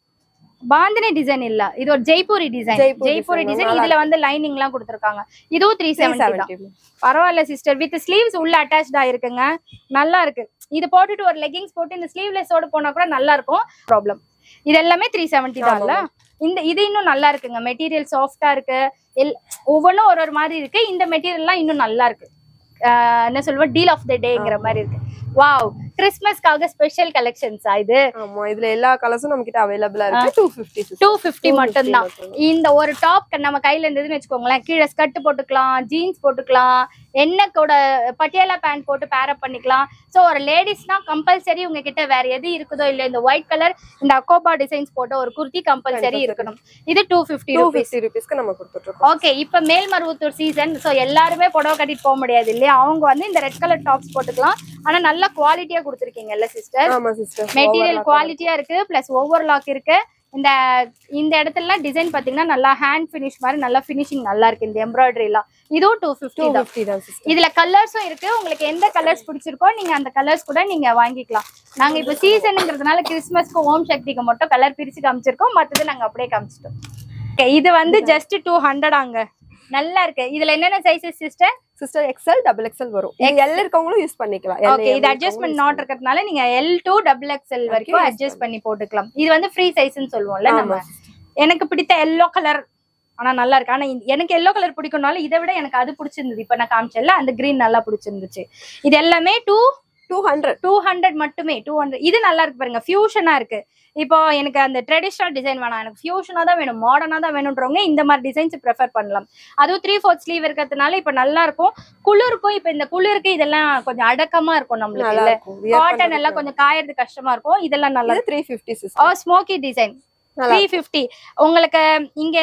பாந்தினி டிசைன் இல்ல இது ஒரு Jaipuri design Jaipuri Jaipuri design, design நல்லா இதுல வந்து லைனிங் எல்லாம் கொடுத்துருக்காங்க இதுவும் த்ரீ செவன்ட்டி தான் 370. பரவாயில்ல சிஸ்டர் வித் ஸ்லீவ்ஸ் உள்ள அட்டாச்டா இருக்குங்க நல்லா இருக்கு இது போட்டுட்டு ஒரு லெகிங்ஸ் போட்டு இந்த ஸ்லீவ்லெஸ்ஸோட போனா கூட நல்லா இருக்கும் ப்ராப்ளம் இது எல்லாமே த்ரீ செவன்ட்டி தான்ல இந்த இது இன்னும் நல்லா இருக்குங்க மெட்டீரியல் சாஃப்டா இருக்கு எல் ஒவ்வொன்றும் ஒரு ஒரு மாதிரி இருக்கு இந்த மெட்டீரியல்லாம் இன்னும் நல்லா இருக்கு ஆஹ் என்ன சொல்லுவோம் டீல் ஆஃப் த டேங்கிற மாதிரி இருக்கு வாவ் கிறிஸ்மஸ்க்காக ஸ்பெஷல் கலெக்ஷன்ஸா இது ஆமா இதுல எல்லா கலர்ஸும் நம்ம கிட்ட அவைலபிளா இருக்கு 250 sister. டூ ஃபிஃப்டி 250 மட்டும்தான் மட்டும்தான். இந்த ஒரு டாப் நம்ம கையில இருந்ததுன்னு வச்சுக்கோங்களேன் கீழே ஸ்கர்ட் போட்டுக்கலாம் ஜீன்ஸ் போட்டுக்கலாம் என்ன கூட பட்டியாலா பேண்ட் போட்டு பேரப் பண்ணிக்கலாம் ஸோ ஒரு லேடிஸ்னா கம்பல்சரி உங்ககிட்ட வேற எது இருக்குதோ இல்லை இந்த ஒயிட் கலர் இந்த அக்கோபா டிசைன்ஸ் போட்ட ஒரு குர்த்தி கம்பல்சரி Compulsory. இருக்கணும் இது டூ ஃபிஃப்டி ருபீஸ் 250 rupeesக்கு நம்ம கொடுத்துட்டு இருக்கோம் ஓகே இப்ப மேல்மருவத்தூர் சீசன் ஸோ எல்லாருமே புடவை கட்டிட்டு போக முடியாது இல்லையா அவங்க வந்து இந்த ரெட் கலர் டாப்ஸ் போட்டுக்கலாம் ஆனா நல்ல குவாலிட்டியா கொடுத்துருக்கீங்கல்ல சிஸ்டர் ஆமா சிஸ்டர் மெட்டீரியல் குவாலிட்டியா இருக்கு பிளஸ் ஓவர்லாக் இருக்கு இந்த இந்த இடத்துல டிசைன் பாத்தீங்கன்னா நல்லா ஹேண்ட் ஃபினிஷ் மாதிரி நல்லா ஃபினிஷிங் நல்லா இருக்கு இந்த எம்ப்ராய்டரி எல்லாம் இதுவும் டூ ஃபிஃப்டி தான் 250 தான் சிஸ்டர் இதுல கலர்ஸும் இருக்கு உங்களுக்கு எந்த கலர்ஸ் பிடிச்சிருக்கோ நீங்க அந்த கலர்ஸ் கூட நீங்க வாங்கிக்கலாம் நாங்க இப்ப சீசனுங்கிறதுனால கிறிஸ்மஸ்க்கு ஓம் சக்திக்கு மட்டும் கலர் பிரிச்சு காமிச்சிருக்கோம் மத்தது நாங்க அப்படியே காமிச்சிட்டோம் Okay, இது வந்து ஜஸ்ட் டூ ஹண்ட்ரட் அங்க நல்லா இருக்கு இதுல என்னென்ன sizes sister sister XL double XL வரும் இது எல் இருக்கவங்களும் யூஸ் பண்ணிக்கலாம் L, ஓகே M இது அட்ஜஸ்ட்மெண்ட் நாட் இருக்கிறதுனால நீங்க எல் டூ டபுள் எக்ஸ்எல் வரைக்கும் use அட்ஜஸ்ட் பண்ணி போட்டுக்கலாம் இது வந்து ஃப்ரீ சைஸ்னு சொல்லுவோம்ல நம்ம ஆமா. எனக்கு பிடித்த எல்லோ கலர் ஆனா நல்லா இருக்கு ஆனா இந்த- எனக்கு எல்லோ கலர் பிடிக்கும்னாலும் இதை விட எனக்கு அது பிடிச்சிருந்தது இப்ப நான் காமிச்சேன்ல அந்த கிரீன் நல்லா பிடிச்சிருந்துச்சு இது எல்லாமே டூ 200 டூ ஹண்ட்ரட் மட்டுமே டூ ஹண்ட்ரட் இது நல்லா இருக்கு பாருங்க ஃபியூஷனா இருக்கு இப்போ எனக்கு அந்த ட்ரெடிஷ்னல் டிசைன் வேணாம் எனக்கு ஃபியூஷனா தான் வேணும் மாடர்னா தான் வேணுன்றவங்க இந்த மாதிரி டிசைன்ஸ் ப்ரிஃபர் பண்ணலாம் அதுவும் த்ரீ ஃபோர்த் ஸ்லீவ் இருக்கிறதுனால இப்ப நல்லா இருக்கும் குளிருக்கும் இப்ப இந்த குளிருக்கு இதெல்லாம் கொஞ்சம் அடக்கமா இருக்கும் நம்மளுக்கு நல்லா இல்ல இருக்கும் Wear காட்டன் பண்றதுக்கு எல்லாம் கொஞ்சம் காயறது கஷ்டமா இருக்கும் இதெல்லாம் நல்லா இது 350 ஓ சிஸ்டர் ஸ்மோக்கி டிசைன் நல்லா த்ரீ ஃபிஃப்டி உங்களுக்கு இங்க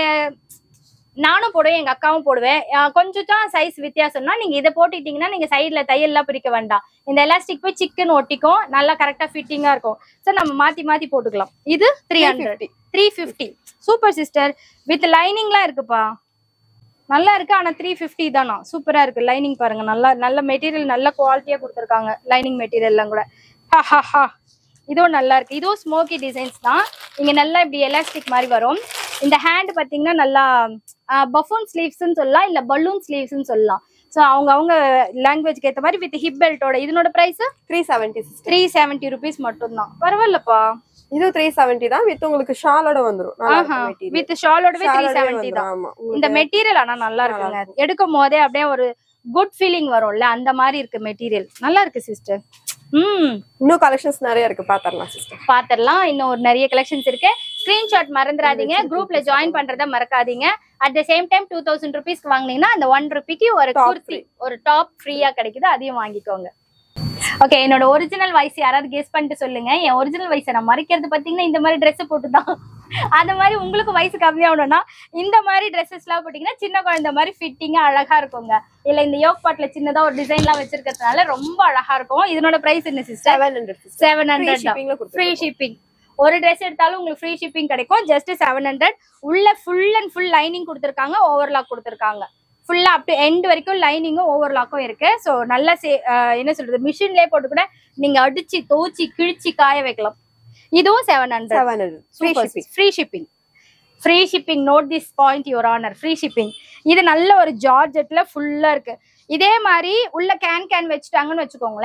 நானும் போடுவேன் எங்க அக்காவும் போடுவேன் அஹ் கொஞ்சம் தான் சைஸ் வித்தியாசம்னா நீங்க இதை போட்டுக்கிட்டீங்கன்னா நீங்க சைடுல தையல்லாம் பிரிக்க வேண்டாம் இந்த எலாஸ்டிக் போய் சிக்கன் ஒட்டிக்கும் நல்லா கரெக்டா ஃபிட்டிங்கா இருக்கும் சோ நம்ம மாத்தி மாத்தி போட்டுக்கலாம் இது three hundred 350 three fifty super sister with லைனிங்லாம் இருக்குப்பா நல்லா இருக்கு ஆனா த்ரீ ஃபிஃப்டி தானா சூப்பரா இருக்கு லைனிங் பாருங்க நல்லா நல்ல மெட்டீரியல் நல்ல குவாலிட்டியா கொடுத்துருக்காங்க லைனிங் மெட்டீரியல்லாம் கூட ஹா ஹா ஹா இதுவும் நல்லா இருக்கு இதுவும் ஸ்மோக்கி டிசைன்ஸ் தான் இங்க நல்லா இப்படி எலாஸ்டிக் மாதிரி வரும் இந்த ஹேண்ட் பாத்தீங்கன்னா நல்லா பஃபூன் ஸ்லீவ்ஸ்னு சொல்லலாம் இல்ல பலூன் ஸ்லீவ்ஸ்னு சொல்லலாம் ஸோ அவங்க அவங்க லாங்குவேஜ்க்கு ஏற்ற மாதிரி வித் ஹிப் பெல்ட்டோட இதனோட price 370 sister three seventy rupees மட்டும்தான் பரவாயில்லப்பா இது 370 தான் வித் உங்களுக்கு ஷாலோட வந்துரும் நல்லா ஆஹா இருக்கும் மெட்டீரியல் வித் ஷாலோடவே த்ரீ ஷாலோடவே செவன்ட்டி தான் வந்துரும் ஆமா இந்த மெட்டீரியல் ஆனா நல்லா இருக்குங்க எடுக்கும் போதே அப்படியே ஒரு குட் ஃபீலிங் வரும்ல அந்த மாதிரி இருக்கு மெட்டீரியல் நல்லா இருக்கு சிஸ்டர் ம் இன்னும் கலெக்ஷன்ஸ் நிறைய இருக்கு பாத்தரலாம் சிஸ்டர் பாத்திரலாம் இன்னும் ஒரு நிறைய கலெக்ஷன்ஸ் இருக்கு ஸ்கிரீன்ஷாட் மறந்துடாதீங்க குரூப்ல ஜாயின் பண்றத மறக்காதீங்க at the same time two thousand ருபீஸ்க்கு வாங்குனீங்கன்னா அந்த ஒன் ருபிக்கு ஒரு Top குர்த்தி ஒரு டாப் ஃப்ரீயா கிடைக்குது அதையும் வாங்கிக்கோங்க ஓகே என்னோட ஒரிஜினல் வாய்ஸ் யாராவது கெஸ் பண்ணிட்டு சொல்லுங்க என் ஒரிஜினல் வயசை நான் மறைக்கிறது பாத்தீங்கன்னா இந்த மாதிரி Dress போட்டு தான் அந்த மாதிரி உங்களுக்கு வயசு கம்மியாகணும்னா இந்த மாதிரி ட்ரெஸ்ஸஸ் எல்லாம் போட்டீங்கன்னா சின்ன குழந்தை மாதிரி ஃபிட்டிங்கா அழகா இருக்குங்க இல்ல இந்த யோக் பாட்ல சின்னதா ஒரு டிசைன் எல்லாம் வச்சிருக்கிறதுனால ரொம்ப அழகா இருக்கும் இதனோட பிரைஸ் என்ன sister 700 sister seven free hundred ஷிப்பிங்ல ஃப்ரீ கொடுத்துருக்கோம் ஷிப்பிங் ஒரு ட்ரெஸ் எடுத்தாலும் உங்களுக்கு ஃப்ரீ ஷிப்பிங் கிடைக்கும் ஜஸ்ட் செவன் ஹண்ட்ரட் உள்ள ஃபுல் அண்ட் ஃபுல் லைனிங் கொடுத்துருக்காங்க ஓவர்லாக் கொடுத்துருக்காங்க ஃபுல்லா அப் டு எண்ட் வரைக்கும் லைனிங்கும் ஓவர்லாக்கும் இருக்கு ஸோ நல்ல சே அஹ் என்ன சொல்றது மிஷின்லேயே போட்டு கூட நீங்க அடிச்சு தோச்சி கிழிச்சு காய வைக்கலாம் இதுவும் seven hundred 700 free shipping free shipping free shipping note this point your honour free shipping இது நல்ல ஒரு ஜார்ஜெட்ல ஃபுல்லா இருக்கு இதே மாதிரி உள்ள கேன் கேன் வச்சுட்டாங்கன்னு வச்சுக்கோங்களேன்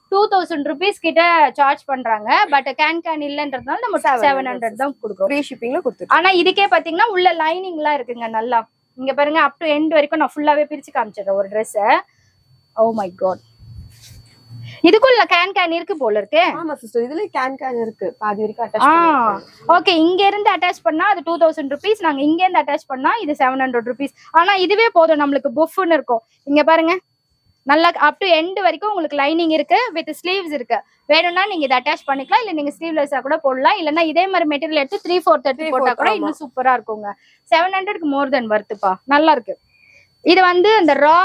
டூ தௌசண்ட் ருபீஸ் கிட்ட சார்ஜ் பண்றாங்க பட் கேன் கேன் இல்லன்றதுனால நம்ம 700 செவன் ஹண்ட்ரட் தான் கொடுக்குறோம் ஃப்ரீ ஷிப்பிங்ல கொடுத்துருக்கோம் ஆனா இதுக்கே பாத்தீங்கன்னா உள்ள லைனிங் எல்லாம் இருக்குங்க நல்லா இங்க பாருங்க அப் டு எண்ட் வரைக்கும் நான் ஃபுல்லாவே பிரிச்சு காமிச்சிடுறேன் ஒரு ட்ரெஸ் ஓ மை காட் இதுக்குள்ள கேன் கேன் இருக்கு போல இருக்கு ஆமா சிஸ்டர் இதுல கேன் கேன் இருக்கு பாதி வரைக்கும் ஆ அட்டாச் ஓகே இங்க இருந்து அட்டாச் பண்ணா அது டூ தௌசண்ட் ருபீஸ் நாங்க இங்க இருந்து அட்டாச் பண்ணா இது செவன் ஹண்ட்ரட் ருபீஸ் ஆனா இதுவே போதும் நம்மளுக்கு புஃப்னு இருக்கும் இங்க பாருங்க நல்லா அப் டு எண்ட் வரைக்கும் உங்களுக்கு லைனிங் இருக்கு வித் ஸ்லீவ்ஸ் இருக்கு வேணும்னா நீங்க இதை அட்டாச் பண்ணிக்கலாம் இல்ல நீங்க ஸ்லீவ்லெஸ்ஸா கூட போடலாம் இல்லனா இதே மாதிரி மெட்டீரியல் எடுத்து த்ரீ ஃபோர் தேர்ட்டி 3/4 போட்டா கூட ஆமா. இன்னும் சூப்பரா இருக்குங்க செவன் ஹண்ட்ரட்க்கு மோர் தென் வர்த்துப்பா நல்லா இருக்கு இது வந்து இந்த ரா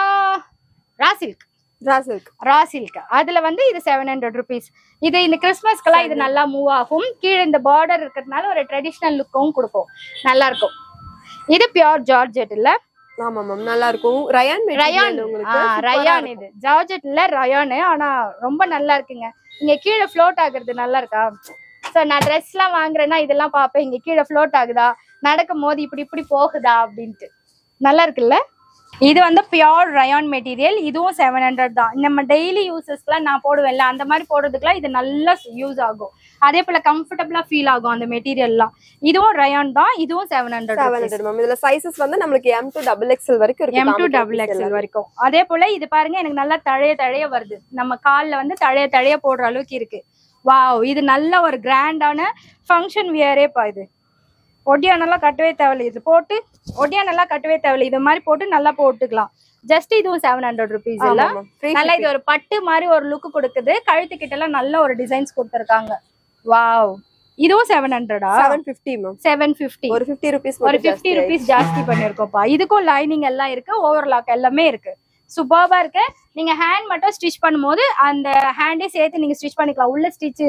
ரா சில்க் டிராஸ் இருக்கு ரா சில்க் அதுல வந்து இது செவன் ஹண்ட்ரட் ருபீஸ் இது இந்த கிறிஸ்மஸ்க்கெல்லாம் இது நல்லா மூவ் ஆகும் கீழே இந்த பார்டர் இருக்கிறதுனால ஒரு ட்ரெடிஷ்னல் லுக்கும் கொடுக்கும் நல்லா இருக்கும் இது பியோர் ஜார்ஜெட் இல்ல ஆமா மேம் நல்லா இருக்கும் ரயான் ரயான் மெட்டீரியல் உங்களுக்கு ஆ, சூப்பரா ரயான் இருக்கும். இது ஜார்ஜெட் இல்ல ரயானு ஆனா ரொம்ப நல்லா இருக்குங்க இங்க கீழே ஃப்ளோட் ஆகுறது நல்லா இருக்கா சோ நான் ட்ரெஸ் எல்லாம் வாங்குறேன்னா இதெல்லாம் பார்ப்பேன் இங்க கீழே ஃப்ளோட் ஆகுதா நடக்கும் போது இப்படி இப்படி போகுதா அப்படின்ட்டு நல்லா இருக்குல்ல இது வந்து பியோர் ரயான் மெட்டீரியல் இதுவும் செவன் ஹண்ட்ரட் தான் நம்ம டெய்லி யூசஸ்க்குலாம் நான் போடுவேன்ல அந்த மாதிரி போடுறதுக்குலாம் இது நல்லா யூஸ் ஆகும் அதே போல கம்ஃபர்டபுளா ஃபீல் ஆகும் அந்த மெட்டீரியல்லாம் இதுவும் ரயான் தான் இதுவும் செவன் ஹண்ட்ரட் 700 மேம் இதுல சைசஸ் வந்து நம்மளுக்கு எம் டு டபுள் எக்ஸ்எல் வரைக்கும் இருக்கு எம் டூ காமிக்க டபுள் piece எக்ஸ்எல் எல்லாமே. வரைக்கும் அதே போல இது பாருங்க எனக்கு நல்லா தழைய தழைய வருது நம்ம கால்ல வந்து தழைய தழைய போடுற அளவுக்கு இருக்கு வாவ் இது நல்ல ஒரு கிராண்டான ஃபங்க்ஷன் வியரே பா இது ஒடியானெல்லாம் கட்டவே தேவையில்லை இது போட்டு ஒடியானெல்லாம் கட்டவே தேவையில்லை இது மாதிரி போட்டு நல்லா போட்டுக்கலாம் ஜஸ்ட் இதுவும் செவன் ஹண்ட்ரட் ருபீஸ் இல்ல ஆமா, ma'am. Free நல்லா shipping. இது ஒரு பட்டு மாதிரி ஒரு லுக் கொடுக்குது கழுத்து கிட்ட எல்லாம் நல்ல ஒரு டிசைன்ஸ் கொடுத்துருக்காங்க வாவ் இதுவும் செவன் ஹண்ட்ரடா 750 மேம் செவன் ஃபிஃப்டி ஒரு 50 ருபீஸ் ஒரு ஃபிஃப்டி ருபீஸ் ஜாஸ்தி பண்ணிருக்கோம்ப்பா இதுக்கும் லைனிங் எல்லாம் இருக்கு ஓவர்லாக் எல்லாமே இருக்கு சூப்பர்பா இருக்கு நீங்க ஹேண்ட் மட்டும் ஸ்டிச் பண்ணும்போது அந்த ஹேண்டே சேர்த்து நீங்க ஸ்டிச் பண்ணிக்கலாம் உள்ள ஸ்டிச்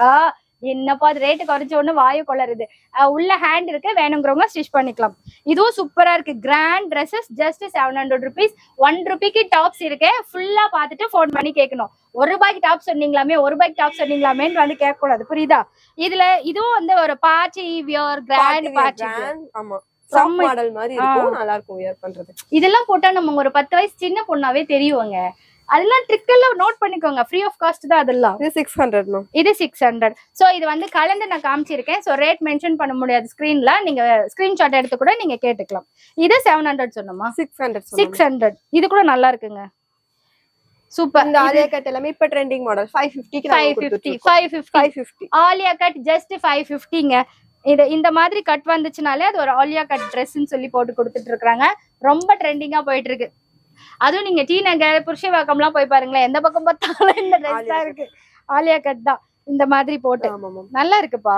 என்னப்பா அது ரேட்டு குறைஞ்ச உடனே வாயு கொளருது அஹ் உள்ள ஹேண்ட் இருக்கு வேணுங்கிறவங்க ஸ்டிச் பண்ணிக்கலாம் இதுவும் சூப்பரா இருக்கு grand dresses just seven hundred rupees one ருபிக்கு டாப்ஸ் இருக்கு ஃபுல்லா பார்த்துட்டு ஃபோன் பண்ணி கேட்கணும் ஒரு ரூபாய்க்கு டாப் சொன்னீங்களாமே ஒரு ரூபாய்க்கு டாப் சொன்னீங்களாமேன்னு வந்து கேட்க கூடாது புரியுதா இதுல இதுவும் வந்து ஒரு பார்ட்டி வியர் கிராண்ட் பார்ட்டி ஆமா ஃப்ராக் செம்ம- மாடல் மாதிரி இருக்கும் நல்லா இருக்கும் வியர் பண்றது இதெல்லாம் போட்டா நம்ம ஒரு பத்து வயசு சின்ன பொண்ணாவே தெரியுங்க அதெல்லாம் ட்ரிக் எல்லாம் நோட் பண்ணிக்கோங்க ஃப்ரீ ஆஃப் காஸ்ட் தான் அதெல்லாம் இது 600 மேம் இது சிக்ஸ் ஹண்ட்ரட் ஸோ இது வந்து கலந்து நான் காமிச்சிருக்கேன் ஸோ ரேட் மென்ஷன் பண்ண முடியாது ஸ்க்ரீன்ல நீங்க ஸ்கிரீன்ஷாட் எடுத்து கூட நீங்க கேட்டுக்கலாம் இது செவன் ஹண்ட்ரட் சொன்னோமா 600 சிக்ஸ் ஹண்ட்ரட் இது கூட நல்லா இருக்குங்க சூப்பர் இந்த ஆலியா கட் எல்லாமே இப்ப ட்ரெண்டிங் மாடல் 550 க்கு ஃபைவ் நம்ம ஃபிஃப்டி கொடுத்துட்டு five fifty 550 Alia cut just five ஃபிஃப்டிங்க இது இந்த மாதிரி கட் வந்துச்சுனாலே அது ஒரு ஆலியா கட் ட்ரெஸ்ன்னு சொல்லி போட்டு கொடுத்துட்டு இருக்காங்க ரொம்ப ட்ரெண்டிங்கா போயிட்டு இருக்கு அதுவும் நீங்க டி நகர் புருஷவாக்கம்லாம் போய் பாருங்களேன் எந்த பக்கம் பார்த்தாலும் இந்த ட்ரெஸ் ஆலியா தான் இருக்கு ஆலியா கட் தான் இந்த மாதிரி போட்டு ஆமா மேம் நல்லா இருக்குப்பா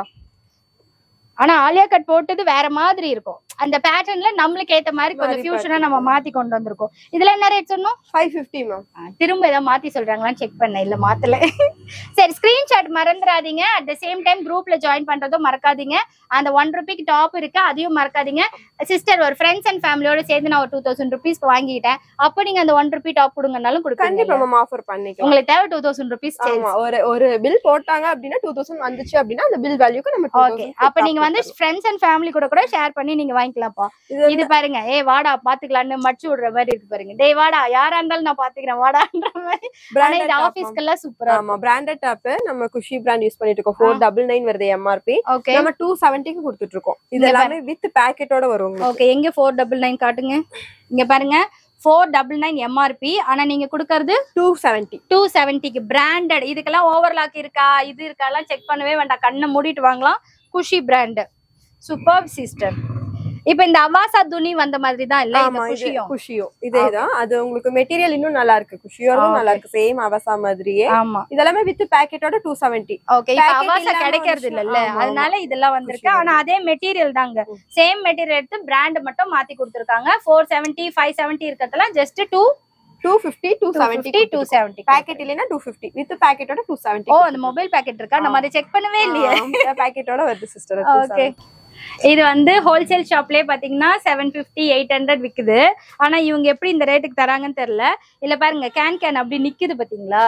ஆனா ஆலியா கட் போட்டது வேற மாதிரி இருக்கும் அந்த பேட்டர்ன்ல நம்மளுக்கு ஏத்த மாதிரி கொஞ்சம் மாறி ஃபியூஷனா நம்ம மாத்தி கொண்டு வந்திருக்கோம் இதுல என்ன ரேட் சொன்னோம் 550 மேம் ஆ, திரும்ப ஏதாவது மாத்தி சொல்றாங்களான்னு செக் பண்ண இல்ல மாத்தல சரி ஸ்கிரீன்ஷாட் மறந்துடாதீங்க அட் த சேம் டைம் குரூப்ல ஜாயின் பண்றதும் மறக்காதீங்க அந்த ஒன் ருபிக்கு டாப் இருக்கு அதையும் மறக்காதீங்க சிஸ்டர் ஒரு ஃப்ரெண்ட்ஸ் அண்ட் ஃபேமிலியோட சேர்ந்து நான் ஒரு டூ தௌசண்ட் ருபீஸ்க்கு வாங்கிட்டேன் அப்போ நீங்க அந்த ஒன் ருபி டாப் கொடுங்கனாலும் கண்டிப்பா கொடுக்கணும் மேம் ஆஃபர் பண்ணிக்கலாம் உங்களுக்கு தேவை டூ தௌசண்ட் ருபீஸ் ஆமா ஒரு ஒரு பில் போட்டாங்க அப்படின்னா 2000 வந்துச்சு அப்படின்னா அந்த பில் வேல்யூக்கு நம்ம ஓகே 2000 அப்ப நீங்க வந்து ஃப்ரெண்ட்ஸ் அண்ட் ஃபேமிலி கூட கூட ஷேர் பண்ணி நீங்க வாங்கிக்கலாம்ப்பா இது இது பாருங்க ஏ வாடா பாத்துக்கலாம்னு மடிச்சு விடுற மாதிரி இருக்கு பாருங்க டேய் வாடா யாரா இருந்தாலும் நான் பாத்துக்கிறேன் வாடான்ற மாதிரி ஆனா இது branded top, ma'am. ஆபீஸ்க்கெல்லாம் சூப்பரா ஆமா பிராண்டட் டாப் நம்ம குஷி பிராண்ட் யூஸ் பண்ணிட்டு இருக்கோம் ஃபோர் டபுள் நைன் வருது எம்ஆர்பி ஓகே நம்ம டூ செவன்டிக்கு கொடுத்துட்டு இருக்கோம் இது இங்க எல்லாமே வித் பேக்கெட்டோட வரும் உங்களுக்கு ஓகே எங்க ஃபோர் டபுள் நைன் காட்டுங்க இங்க பாருங்க ஃபோர் டபுள் நைன் எம்ஆர்பி ஆனா நீங்க கொடுக்கறது டூ செவன்டி டூ செவன்ட்டிக்கு பிராண்டட் இதுக்கெல்லாம் ஓவர்லாக் இருக்கா இது இருக்காலாம் செக் பண்ணவே வேண்டாம் கண்ணை மூடிட்டு வாங்கலாம் குஷி பிராண்ட் சூப்பர் சிஸ்டர் இப்போ இந்த அவாசா துணி வந்த மாதிரி தான் இல்ல இந்த ஆமா இது குஷியும் குஷியோ இதேதான் அது உங்களுக்கு மெட்டீரியல் இன்னும் நல்லா இருக்கு குஷியோரும் Okay. நல்லா இருக்கு சேம் அவசா மாதிரியே ஆமா இதெல்லாமே வித் பேக்கெட்டோட டூ செவன்டி ஓகே இப்போ Packet அவாசா இல்லாம கிடைக்கிறது வந்துச்சுன்னா- இல்லல்ல ஆமா, ஆமா. அதனால இதெல்லாம் வந்திருக்கு குஷி ஆனா அதே மெட்டீரியல் தாங்க ம். சேம் மெட்டீரியல் எடுத்து பிராண்ட் மட்டும் மாத்தி கொடுத்துருக்காங்க ஃபோர் செவன்ட்டி ஃபைவ் செவன்ட்டி இருக்கிறதுலாம் just two two fifty two seventy two seventy packet இல்லைன்னா டூ ஃபிஃப்டி வித் பேக்கெட்டோட டூ செவன்டி ஓ அந்த மொபைல் பேக்கெட் இருக்கா நம்ம அதை செக் பண்ணவே இல்லையே பேக்கெட்டோட வருது சிஸ்டர் ஓகே இது வந்து ஹோல்சேல் ஷாப்லயே பாத்தீங்கன்னா செவன் பிப்டி எயிட் ஹண்ட்ரட் விக்குது ஆனா இவங்க எப்படி இந்த ரேட்டுக்கு தராங்கன்னு தெரியல இல்ல பாருங்க கேன் கேன் அப்படி நிக்குது பாத்தீங்களா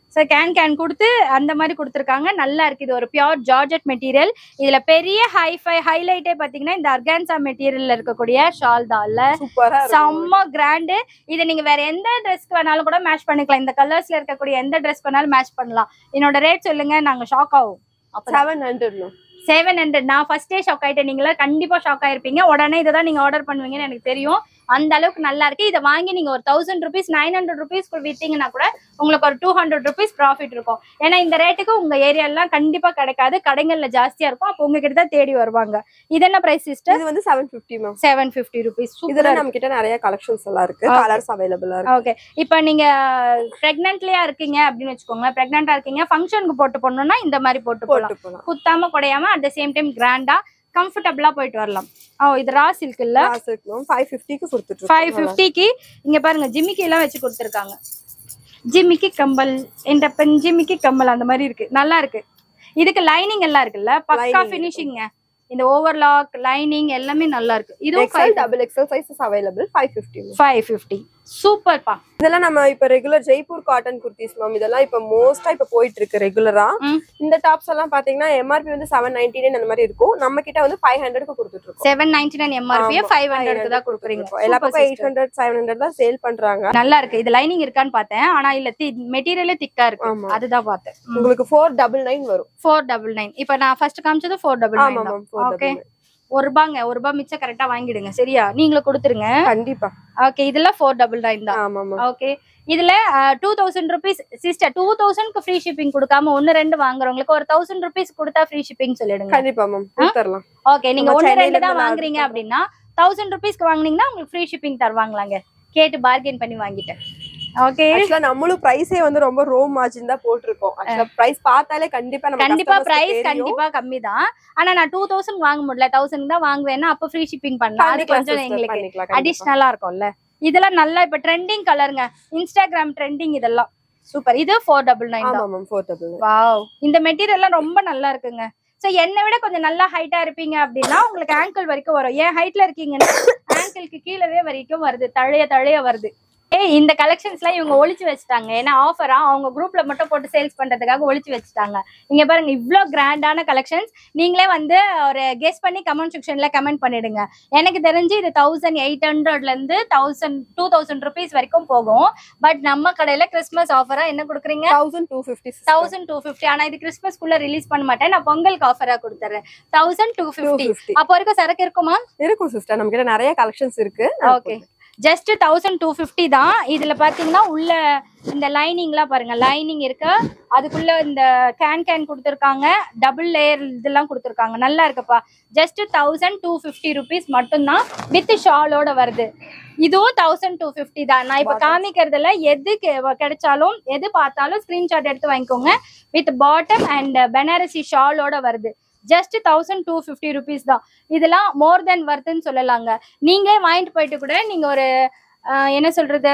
ஸோ கேன் கேன் கொடுத்து அந்த மாதிரி கொடுத்துருக்காங்க நல்லா இருக்கு இது ஒரு பியோர் ஜார்ஜெட் மெட்டீரியல் இதுல பெரிய ஹைஃபை ஹைலைட்டே பாத்தீங்கன்னா இந்த அர்கான்சா மெட்டீரியல்ல இருக்கக்கூடிய ஷால் தான் இல்ல சூப்பரா செம்ம கிராண்டு இதை நீங்க வேற எந்த ட்ரெஸ்க்கு வேணாலும் கூட மேட்ச் பண்ணிக்கலாம் இந்த கலர்ஸ்ல இருக்கக்கூடிய எந்த ட்ரெஸ் வேணாலும் மேட்ச் பண்ணலாம் என்னோட ரேட் சொல்லுங்க நாங்க ஷாக் ஆகும் செவன் ஹண்ட்ரட் செவன் ஹண்ட்ரட் நான் ஃபர்ஸ்டே ஷாக் ஆயிட்டேன் நீங்களா கண்டிப்பா ஷாக் ஆயிருப்பீங்க உடனே இதை தான் நீங்க ஆர்டர் பண்ணுவீங்கன்னு எனக்கு தெரியும் அந்த அளவுக்கு நல்லா இருக்கு இதை வாங்கி நீங்க ஒரு thousand rupees nine hundred rupees வித்தீங்கன்னா கூட உங்களுக்கு ஒரு டூ ஹண்ட்ரட் ருபீஸ் ப்ராஃபிட் இருக்கும் ஏன்னா இந்த ரேட்டுக்கு உங்க ஏரியாலாம் கண்டிப்பா கிடைக்காது கடைகள்ல ஜாஸ்தியா இருக்கும் அப்போ உங்ககிட்ட தான் தேடி வருவாங்க இது என்ன பிரைஸ் சிஸ்டர் இது வந்து seven fifty ma'am seven fifty rupees இதுல நம்ம கிட்ட நிறைய கலெக்ஷன்ஸ் எல்லாம் இருக்கு Okay. கலர்ஸ் அவைலபிளா இருக்கு ஓகே இப்போ நீங்க பிரெக்னன்ட்லயா இருக்கீங்க அப்படின்னு வச்சுக்கோங்க பிரெக்னண்டா இருக்கீங்க ஃபங்க்ஷனுக்கு போட்டு போடணும்னா இந்த மாதிரி போட்டு போகலாம் போட்டு போலாம் குத்தாம குடையாம அட் த சேம் டைம் கிராண்டா கம்ஃபர்டபுளா போயிட்டு வரலாம் ஓ இது ரா சில்க் இல்ல ஃபைவ் ஃபிஃப்டிக்கு கொடுத்துட்டு ஃபைவ் ஃபிஃப்டிக்கு இங்க பாருங்க ஜிமிக்கி எல்லாம் வச்சு கொடுத்துருக்காங்க ஜிமிக்கி கம்பல் இந்த பெண் ஜிமிக்கி கம்பல் அந்த மாதிரி இருக்கு நல்லா இருக்கு இதுக்கு லைனிங் எல்லாம் இருக்குல்ல பக்கா Lining ஃபினிஷிங்க இந்த ஓவர்லாக் லைனிங் எல்லாமே நல்லா இருக்கு இதுவும் XL double XL sizes available five fifty five fifty சூப்பர்ப்பா இதெல்லாம் நம்ம இப்ப regular Jaipur cotton kurtis ma'am இதெல்லாம் இப்ப மோஸ்டா இப்ப போயிட்டு இருக்கு ரெகுலரா ம். இந்த டாப்ஸ் எல்லாம் பாத்தீங்கன்னா எம்ஆர்பி வந்து செவன் நைன்டி நைன் அந்த மாதிரி இருக்கும் நம்ம கிட்ட வந்து ஃபைவ் ஹண்ட்ரட்க்கு கொடுத்துட்டு இருக்கோம் செவன் நைன்டி நைன் எம்ஆர்பியை ஆமா, ஃபைவ் ஹண்ட்ரட்க்கு தான் கொடுக்குறீங்க எல்லா Super பக்கம் eight sister. Hundred seven hundred தான் சேல் பண்றாங்க நல்லா இருக்கு இது லைனிங் இருக்கான்னு பார்த்தேன் ஆனா இல்ல மெட்டீரியலே திக்கா இருக்கு ஆமா. அதுதான் பார்த்தேன் உங்களுக்கு ஃபோர் டபுள் நைன் வரும் ஃபோர் டபுள் நைன் இப்போ நான் ஃபர்ஸ்ட் காமிச்சது ஃபோர் டபுள் ஆமா நைன் மேம் ஃபோர் ஓகே ஒரு ரூபாங்க ஒரு ரூபாய் மிச்சம் கரெக்டா வாங்கிடுங்க சரியா நீங்களும் கொடுத்துருங்க கண்டிப்பா ஓகே இதுல ஃபோர் டபுள் நைன் தான் ஆமா மேம் ஓகே இதுல two thousand rupees sister two தௌசண்ட்க்கு ஃப்ரீ ஷிப்பிங் கொடுக்காம ஒன்னு ரெண்டு வாங்குறவங்களுக்கு ஒரு தௌசண்ட் ருபீஸ் கொடுத்தா ஃப்ரீ ஷிப்பிங் சொல்லிடுங்க கண்டிப்பா மேம் கொடுத்துடலாம் ஓகே நீங்க நம்ம ஒன்னு சென்னையில ரெண்டு தான் இருந்து வாங்குறீங்க order அப்படின்னா தௌசண்ட் ருபீஸ்க்கு வாங்குனீங்கன்னா உங்களுக்கு ஃப்ரீ ஷிப்பிங் தருவாங்களாங்க கேட்டு பார்கெயின் பண்ணி வாங்கிட்டேன் ஓகே ஆக்சுவலா நம்மளும் பிரைஸே வந்து ரொம்ப ரோ மார்ஜின் தான் போட்டிருக்கோம் ஆக்சுவலா பிரைஸ் பார்த்தாலே கண்டிப்பா நம்ம கண்டிப்பா customers க்கு பிரைஸ் தெரியும். கண்டிப்பா கம்மி தான் ஆனா நான் டூ தௌசண்ட் வாங்க முடியல தௌசண்ட் தான் வாங்குவேன்னா அப்ப ஃப்ரீ ஷிப்பிங் பண்ணலாம் அது பண்ணிக்கலாம் கொஞ்சம் sister, எங்களுக்கு பண்ணிக்கலாம் கண்டிப்பா. அடிஷ்னலா இருக்கும்ல இதெல்லாம் நல்லா இப்ப ட்ரெண்டிங் கலருங்க இன்ஸ்டாகிராம் ட்ரெண்டிங் இதெல்லாம் சூப்பர் இது ஃபோர் டபுள் நைன் ஆமா தான் மேம் ஃபோர் டபுள் வாவ் இந்த மெட்டீரியல் எல்லாம் ரொம்ப நல்லா இருக்குங்க சோ என்னை விட கொஞ்சம் நல்லா ஹைட்டா இருப்பீங்க அப்படின்னா உங்களுக்கு ஆங்கிள் வரைக்கும் வரும் ஏன் ஹைட்ல இருக்கீங்கன்னா ஆங்கிள்க்கு கீழவே வரைக்கும் வருது தழைய தழைய வருது ஏய் இந்த கலெக்ஷன்ஸ்லாம் இவங்க ஒளிச்சு வச்சுட்டாங்க ஏன்னா ஆஃபரா அவங்க குரூப்ல மட்டும் போட்டு சேல்ஸ் பண்றதுக்காக ஒளிச்சு வச்சுட்டாங்க இங்க பாருங்க இவ்ளோ கிராண்டான கலெக்ஷன்ஸ் நீங்களே வந்து ஒரு கெஸ் பண்ணி கமெண்ட் செக்ஷன்ல கமெண்ட் பண்ணிடுங்க எனக்கு தெரிஞ்சு இது தௌசண்ட் எயிட் ஹண்ட்ரட்ல இருந்து தௌசண்ட் டூ தௌசண்ட் ருபீஸ் வரைக்கும் போகும் பட் நம்ம கடையில கிறிஸ்மஸ் ஆஃபரா என்ன கொடுக்குறீங்க thousand two fifty thousand two fifty ஆனா இது கிறிஸ்மஸ்க்குள்ள ரிலீஸ் பண்ண மாட்டேன் நான் பொங்கலுக்கு ஆஃபரா கொடுத்துறேன் thousand two two fifty fifty அப்போ வரைக்கும் சரக்கு இருக்குமா இருக்கும் சிஸ்டர் நம்ம கிட்ட நிறைய கலெக்ஷன்ஸ் இருக்கு okay just thousand two fifty தான் இதுல பாத்தீங்கன்னா உள்ள இந்த லைனிங்லாம் பாருங்க லைனிங் இருக்கு அதுக்குள்ள இந்த கேன் கேன் கொடுத்துருக்காங்க டபுள் லேயர் இதெல்லாம் கொடுத்துருக்காங்க நல்லா இருக்குப்பா just thousand two fifty rupees மட்டும்தான் வித் ஷாலோட வருது இதுவும் தௌசண்ட் டூ ஃபிஃப்டி தான் நான் இப்ப காமிக்கிறதுல எது கெ- கிடைச்சாலும் எது பார்த்தாலும் ஸ்கிரீன்ஷாட் எடுத்து வாங்கிக்கோங்க வித் பாட்டம் அண்ட் பெனாரசி ஷாலோட வருது just thousand two fifty rupees தான் இதெல்லாம் மோர் தென் வர்த்துன்னு சொல்லலாங்க நீங்களே வாங்கிட்டு போயிட்டு கூட நீங்க ஒரு ஆஹ், என்ன சொல்றது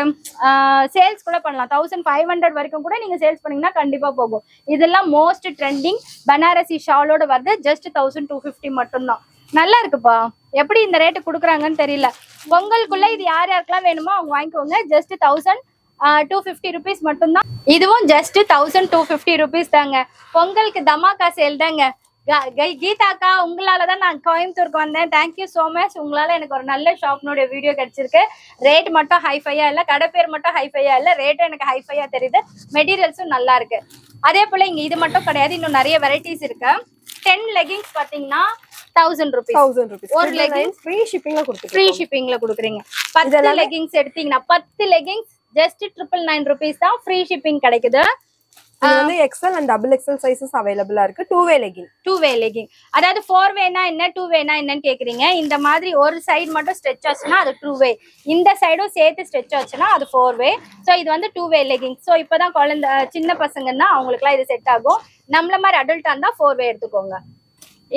சேல்ஸ் கூட பண்ணலாம் தௌசண்ட் ஃபைவ் ஹண்ட்ரட் வரைக்கும் கூட நீங்க சேல்ஸ் பண்ணீங்கன்னா கண்டிப்பா போகும் இதெல்லாம் மோஸ்ட் ட்ரெண்டிங் பனாரசி ஷாலோட வருது ஜஸ்ட் தௌசண்ட் டூ ஃபிஃப்டி மட்டும்தான் நல்லா இருக்குப்பா எப்படி இந்த ரேட்டு கொடுக்குறாங்கன்னு தெரியல பொங்கலுக்குள்ள இது யார் யாருக்கெல்லாம் வேணுமோ அவங்க வாங்கிக்கோங்க just thousand two fifty rupees மட்டும்தான் இதுவும் just thousand two fifty rupees தாங்க பொங்கலுக்கு தமாக்கா சேல் தாங்க க- கை- கீதாக்கா உங்களால தான் நான் கோயம்புத்தூருக்கு வந்தேன் தேங்க்யூ ஸோ மச் உங்களால எனக்கு ஒரு நல்ல ஷாப்னுடைய வீடியோ கிடைச்சிருக்கு ரேட் மட்டும் ஹைஃபையா இல்ல கடை பேர் மட்டும் ஹைஃபையா இல்ல ரேட்டும் எனக்கு ஹைஃபையா தெரியுது மெட்டீரியல்ஸும் நல்லா இருக்கு அதே போல இங்க இது மட்டும் கிடையாது இன்னும் நிறைய வெரைட்டிஸ் இருக்கு டென் லெகிங்ஸ் பாத்தீங்கன்னா தௌசண்ட் ருபீஸ் தௌசண்ட் ருபீஸ் ஒரு leggings ஃப்ரீ ஷிப்பிங்ல கொடுத்துருக்கோம் ஃப்ரீ ஷிப்பிங்ல கொடுக்குறீங்க பத்து லெகிங்ஸ் எடுத்தீங்கன்னா பத்து leggings just triple nine rupees தான் ஃப்ரீ ஷிப்பிங் கிடைக்குது இது வந்து XL and double XL sizes அவைலபிளா இருக்கு two way legging two way legging அதாவது ஃபோர் வேனா என்ன டூ வேனா என்னன்னு கேக்குறீங்க இந்த மாதிரி ஒரு சைடு மட்டும் ஸ்ட்ரெச் ஆச்சுன்னா அது டூ வே இந்த சைடும் சேர்த்து ஸ்ட்ரெச் ஆச்சுன்னா அது ஃபோர் வே ஸோ இது வந்து டூ வே லெகிங் ஸோ இப்போதான் குழந்தை சின்ன பசங்கன்னா அவங்களுக்குலாம் இது செட் ஆகும் நம்மள மாதிரி அடல்ட்டா இருந்தா ஃபோர் வே எடுத்துக்கோங்க இது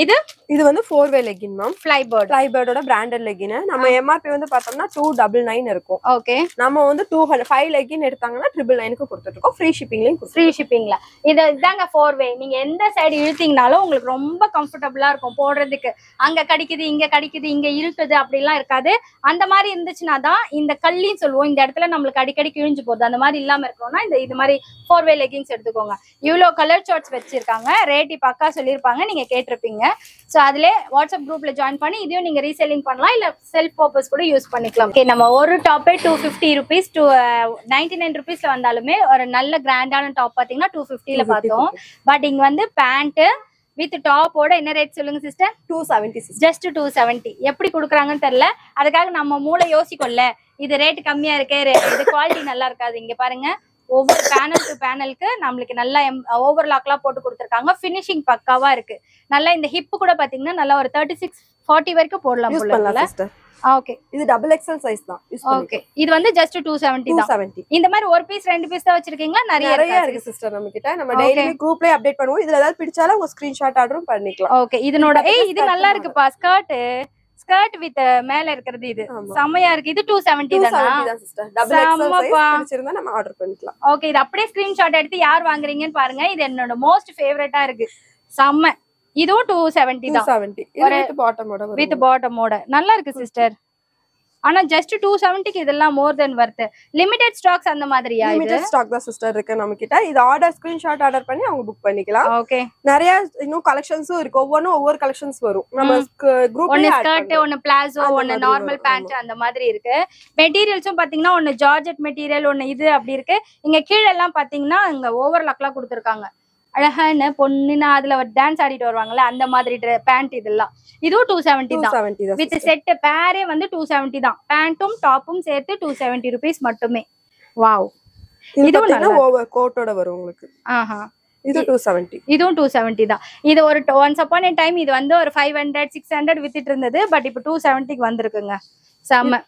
இது வந்து four way legging ma'am fly bird ஃபிளைபேர்டோட பிராண்டட் லெகின் நம்ம எம்ஆர்பி வந்து பார்த்தோம்னா டூ டபுள் நைன் இருக்கும் ஓகே நம்ம வந்து டூ ஹண்ட்ரட் ஃபைவ் லெகின் எடுத்தாங்கன்னா ட்ரிபிள் நைனுக்கு கொடுத்துட்டு இருக்கோம் ஃப்ரீ ஷிப்பிங்லையும் ஃப்ரீ ஷிப்பிங்ல இது இதாங்க ஃபோர் வே நீங்க எந்த சைடு இழுத்தீங்கனாலும் உங்களுக்கு ரொம்ப கம்ஃபர்டபுளா இருக்கும் போடுறதுக்கு அங்க கடிக்குது இங்க கடிக்குது இங்க இழுக்குது அப்படிலாம் இருக்காது அந்த மாதிரி இருந்துச்சுன்னா தான் இந்த கல்லின்னு சொல்லுவோம் இந்த இடத்துல நம்மளுக்கு அடிக்கடி கிழிஞ்சு போகுது அந்த மாதிரி இல்லாம இருக்கணும்னா இந்த இது மாதிரி ஃபோர் வே லெகிங்ஸ் எடுத்துக்கோங்க இவ்வளோ கலர் ஷார்ட்ஸ் வச்சிருக்காங்க ரேட்டி பக்கா சொல்லியிருப்பாங்க நீங்க கேட்டிருப்பீங்க ஸோ அதுல வாட்ஸ்அப் குரூப்ல ஜாயின் பண்ணி இதையும் நீங்க ரீசெல்லிங் பண்ணலாம் இல்ல செல்ஃப் பர்பஸ் கூட யூஸ் பண்ணிக்கலாம் ஓகே நம்ம ஒரு டாப்பே two fifty rupees two ninety nine ருபீஸ்ல வந்தாலுமே ஒரு நல்ல கிராண்டான டாப் பாத்தீங்கன்னா டூ ஃபிஃப்டில பார்த்தோம் பட் இங்க வந்து பேண்ட் வித் டாப்போட என்ன ரேட் சொல்லுங்க sister two seventy six just two seventy எப்படி கொடுக்குறாங்கன்னு தெரியல அதுக்காக நம்ம மூளை யோசிக்கொள்ள இது ரேட் கம்மியா இருக்கே ரே- இது குவாலிட்டி நல்லா இருக்காது இங்க பாருங்க ஒவ்வொரு பேனல் டு பேனலுக்கு நம்மளுக்கு நல்லா ஓவர்லாக்லாம் போட்டு கொடுத்துருக்காங்க ஃபினிஷிங் பக்காவா இருக்கு நல்லா இந்த ஹிப் கூட பாத்தீங்கன்னா நல்லா ஒரு தேர்ட்டி சிக்ஸ் ஃபார்ட்டி வரைக்கும் போடலாம் யூஸ் போல பண்ணலாம் சிஸ்டர் ஓகே இது டபுள் எக்ஸல் சைஸ் தான் யூஸ் ஓகே இது வந்து ஜஸ்ட் டூ செவன்ட்டி டூ தான் செவன்டி இந்த மாதிரி ஒரு பீஸ் ரெண்டு பீஸ் தான் வச்சிருக்கீங்களா நிறைய நிறைய இருக்கா இருக்கு சிஸ்டர் நம்ம கிட்ட நம்ம Okay. டெய்லி குரூப்லயே அப்டேட் பண்ணுவோம் இதுல ஏதாவது பிடிச்சாலும் உங்க ஸ்கிரீன்ஷாட் ஆர்டரும் பண்ணிக்கலாம் ஓகே இதனோட இது ஏய் இது skirt நல்லா மாதிரி. இருக்குப்பா ஸ்கர்ட் ஸ்கர்ட் வித் மேல இருக்கிறது இது ஆமா. செமையா இருக்கு இது டூ செவன்ட்டி டூ தானா செவன்டி தான் சிஸ்டர் டபுள் எக்ஸல் சைஸ் செம்மப்பா. பிடிச்சிருந்தா நம்ம ஆர்டர் பண்ணிக்கலாம் ஓகே இது அப்படியே ஸ்கிரீன்ஷாட் எடுத்து யார் வாங்குறீங்கன்னு பாருங்க இது என்னோட மோஸ்ட் ஃபேவரட்டா இருக்கு செம்ம இதுவும் டூ செவன்ட்டி டூ தான் செவன்டி ஒரு- வித் பாட்டமோட வித் பாட்டமோட நல்லா இருக்கு சிஸ்டர் ஆனா ஜஸ்ட் டூ செவன்ட்டிக்கு இதெல்லாம் மோர் தென் வர்த் லிமிடெட் ஸ்டாக்ஸ் அந்த மாதிரியா இது லிமிடெட் ஸ்டாக் தான் சிஸ்டர் இருக்கு நம்ம கிட்ட இது ஆர்டர் ஸ்கிரீன்ஷாட் ஆர்டர் பண்ணி அவங்க புக் பண்ணிக்கலாம் ஓகே நிறைய இன்னும் கலெக்ஷன்ஸும் இருக்கு ஒவ்வொன்றும் ஒவ்வொரு கலெக்ஷன்ஸ் வரும் நம்ம ஒன்னு குரூப்லயே ஸ்கர்ட் ஒன்னு பிளாசோ அந்த ஒன்னு மாதிரி நார்மல் வரும், பேண்ட் அந்த மாதிரி இருக்கு மெட்டீரியல்ஸும் பாத்தீங்கன்னா ஒன்னு ஜார்ஜெட் மெட்டீரியல் ஒன்னு இது அப்படி இருக்கு இங்க கீழே எல்லாம் பாத்தீங்கன்னா இங்க ஓவர்லாக்லாம் கொடுத்துருக்காங்க அழகான பொண்ணுன்னா அதுல டான்ஸ் ஆடிட்டு வருவாங்கல்ல அந்த மாதிரி பேண்ட் இதெல்லாம் இதுவும் டூ செவன்ட்டி டூ தான் செவன்டி தான் வித் செட் பேரே வந்து டூ செவன்ட்டி தான் பேண்ட்டும் டாப்பும் சேர்த்து டூ செவன்ட்டி ருபீஸ் மட்டுமே வாவ் இது இதுவும் பாத்தீங்கன்னா ஓவர் கோட்டோட வரும் உங்களுக்கு ஆஹா இது டூ செவன்டி இதுவும் டூ செவன்ட்டி தான் இது ஒரு ஒன்ஸ் அப்பான் என் டைம் இது வந்து ஒரு ஃபைவ் ஹண்ட்ரட் சிக்ஸ் ஹண்ட்ரட் வித்துட்டு இருந்தது பட் இப்போ டூ செவன்ட்டிக்கு வந்திருக்குங்க செம்ம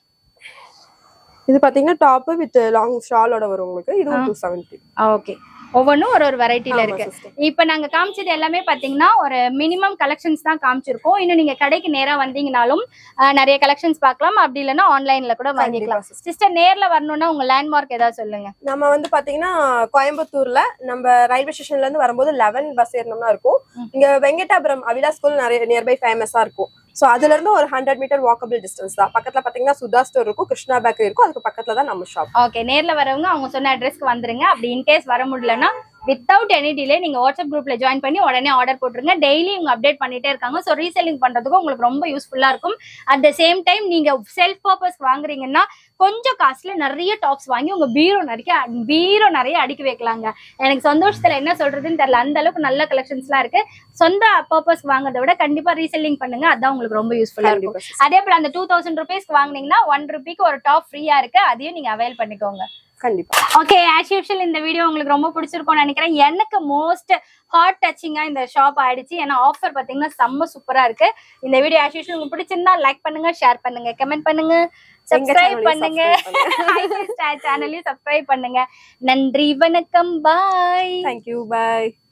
இது பாத்தீங்கன்னா டாப் வித் லாங் ஷாலோட வரும் உங்களுக்கு இதுவும் டூ செவன்டி ஓகே ஒவ்வொன்றும் ஒரு ஒரு வெரைட்டில இருக்கு இப்போ நாங்க காமிச்சது எல்லாமே பாத்தீங்கன்னா ஒரு மினிமம் கலெக்ஷன்ஸ் தான் காமிச்சிருக்கோம் இன்னும் நீங்க கடைக்கு நேரா வந்தீங்கனாலும் அஹ், நிறைய கலெக்ஷன்ஸ் பார்க்கலாம் அப்படி இல்லைன்னா ஆன்லைன்ல கூட வாங்கிக்கலாம் சிஸ்டர் நேர்ல வரணும்னா உங்க லேண்ட்மார்க் ஏதாவது சொல்லுங்க நம்ம வந்து பாத்தீங்கன்னா கோயம்புத்தூர்ல நம்ம ரயில்வே ஸ்டேஷன்ல இருந்து வரும்போது லெவன் பஸ் ஏறணும்னா இருக்கும் ம். இங்க வெங்கடாபுரம் அவிலா ஸ்கூல் நிறைய நியர்பை ஃபேமஸா இருக்கும் சோ அதுல இருந்து ஒரு ஹண்ட்ரட் மீட்டர் வாக்கபிள் டிஸ்டன்ஸ் தான் பக்கத்துல பாத்தீங்கன்னா சுதா ஸ்டோர் இருக்கும் கிருஷ்ணா பேக்கரி இருக்கும் அதுக்கு பக்கத்துல தான் நம்ம ஷாப் ஓகே நேர்ல வரவங்க அவங்க சொன்ன அட்ரஸ்க்கு வந்துருங்க அப்படி இன்கேஸ் வர முடியலன்னா வித்தவுட் எனி டிலே நீங்க வாட்ஸ்அப் குரூப்ல ஜாயின் பண்ணி உடனே ஆர்டர் போட்டுருங்க டெய்லி இவங்க அப்டேட் பண்ணிட்டே இருக்காங்க ஸோ ரீசெல்லிங் பண்றதுக்கும் உங்களுக்கு ரொம்ப யூஸ்ஃபுல்லா இருக்கும் அட் த சேம் டைம் நீங்க செல்ஃப் பர்பஸ் வாங்குறீங்கன்னா கொஞ்சம் காசுல நிறைய டாப்ஸ் வாங்கி உங்க பீரோ நிறைய பீரோ நிறைய அடுக்கி வைக்கலாங்க எனக்கு சந்தோஷத்துல என்ன சொல்றதுன்னு தெரியல அந்த அளவுக்கு நல்ல கலெக்ஷன்ஸ்லாம் இருக்கு சொந்த பர்பஸ் வாங்குறதை விட கண்டிப்பா ரீசெல்லிங் பண்ணுங்க அதான் உங்களுக்கு ரொம்ப யூஸ்ஃபுல்லா இருக்கும் கண்டிப்பா அதே போல அந்த டூ தௌசண்ட் ருபீஸ்க்கு வாங்குனீங்கன்னா ஒன் ருபிக்கு ஒரு டாப் ஃப்ரீயா இருக்கு அதையும் நீங்க அவைல் பண்ணிக்கோங்க கண்டிப்பா ஓகே ஆஸ் யூஷுவல் இந்த வீடியோ உங்களுக்கு ரொம்ப பிடிச்சிருக்கும்னு நினைக்கிறேன் எனக்கு மோஸ்ட் ஹார்ட் டச்சிங்கா இந்த ஷாப் ஆயிடுச்சு ஏன்னா ஆஃபர் பாத்தீங்கன்னா செம்ம சூப்பரா இருக்கு இந்த வீடியோ ஆஸ் யூஷுவல் உங்களுக்கு பிடிச்சிருந்தா லைக் பண்ணுங்க ஷேர் பண்ணுங்க கமெண்ட் பண்ணுங்க எங்க சப்ஸ்கிரைப் channel-ஐயும் பண்ணுங்க subscribe பண்ணுங்க. சேனலையும் சப்ஸ்கிரைப் பண்ணுங்க நன்றி வணக்கம் பாய் தேங்க்யூ பாய்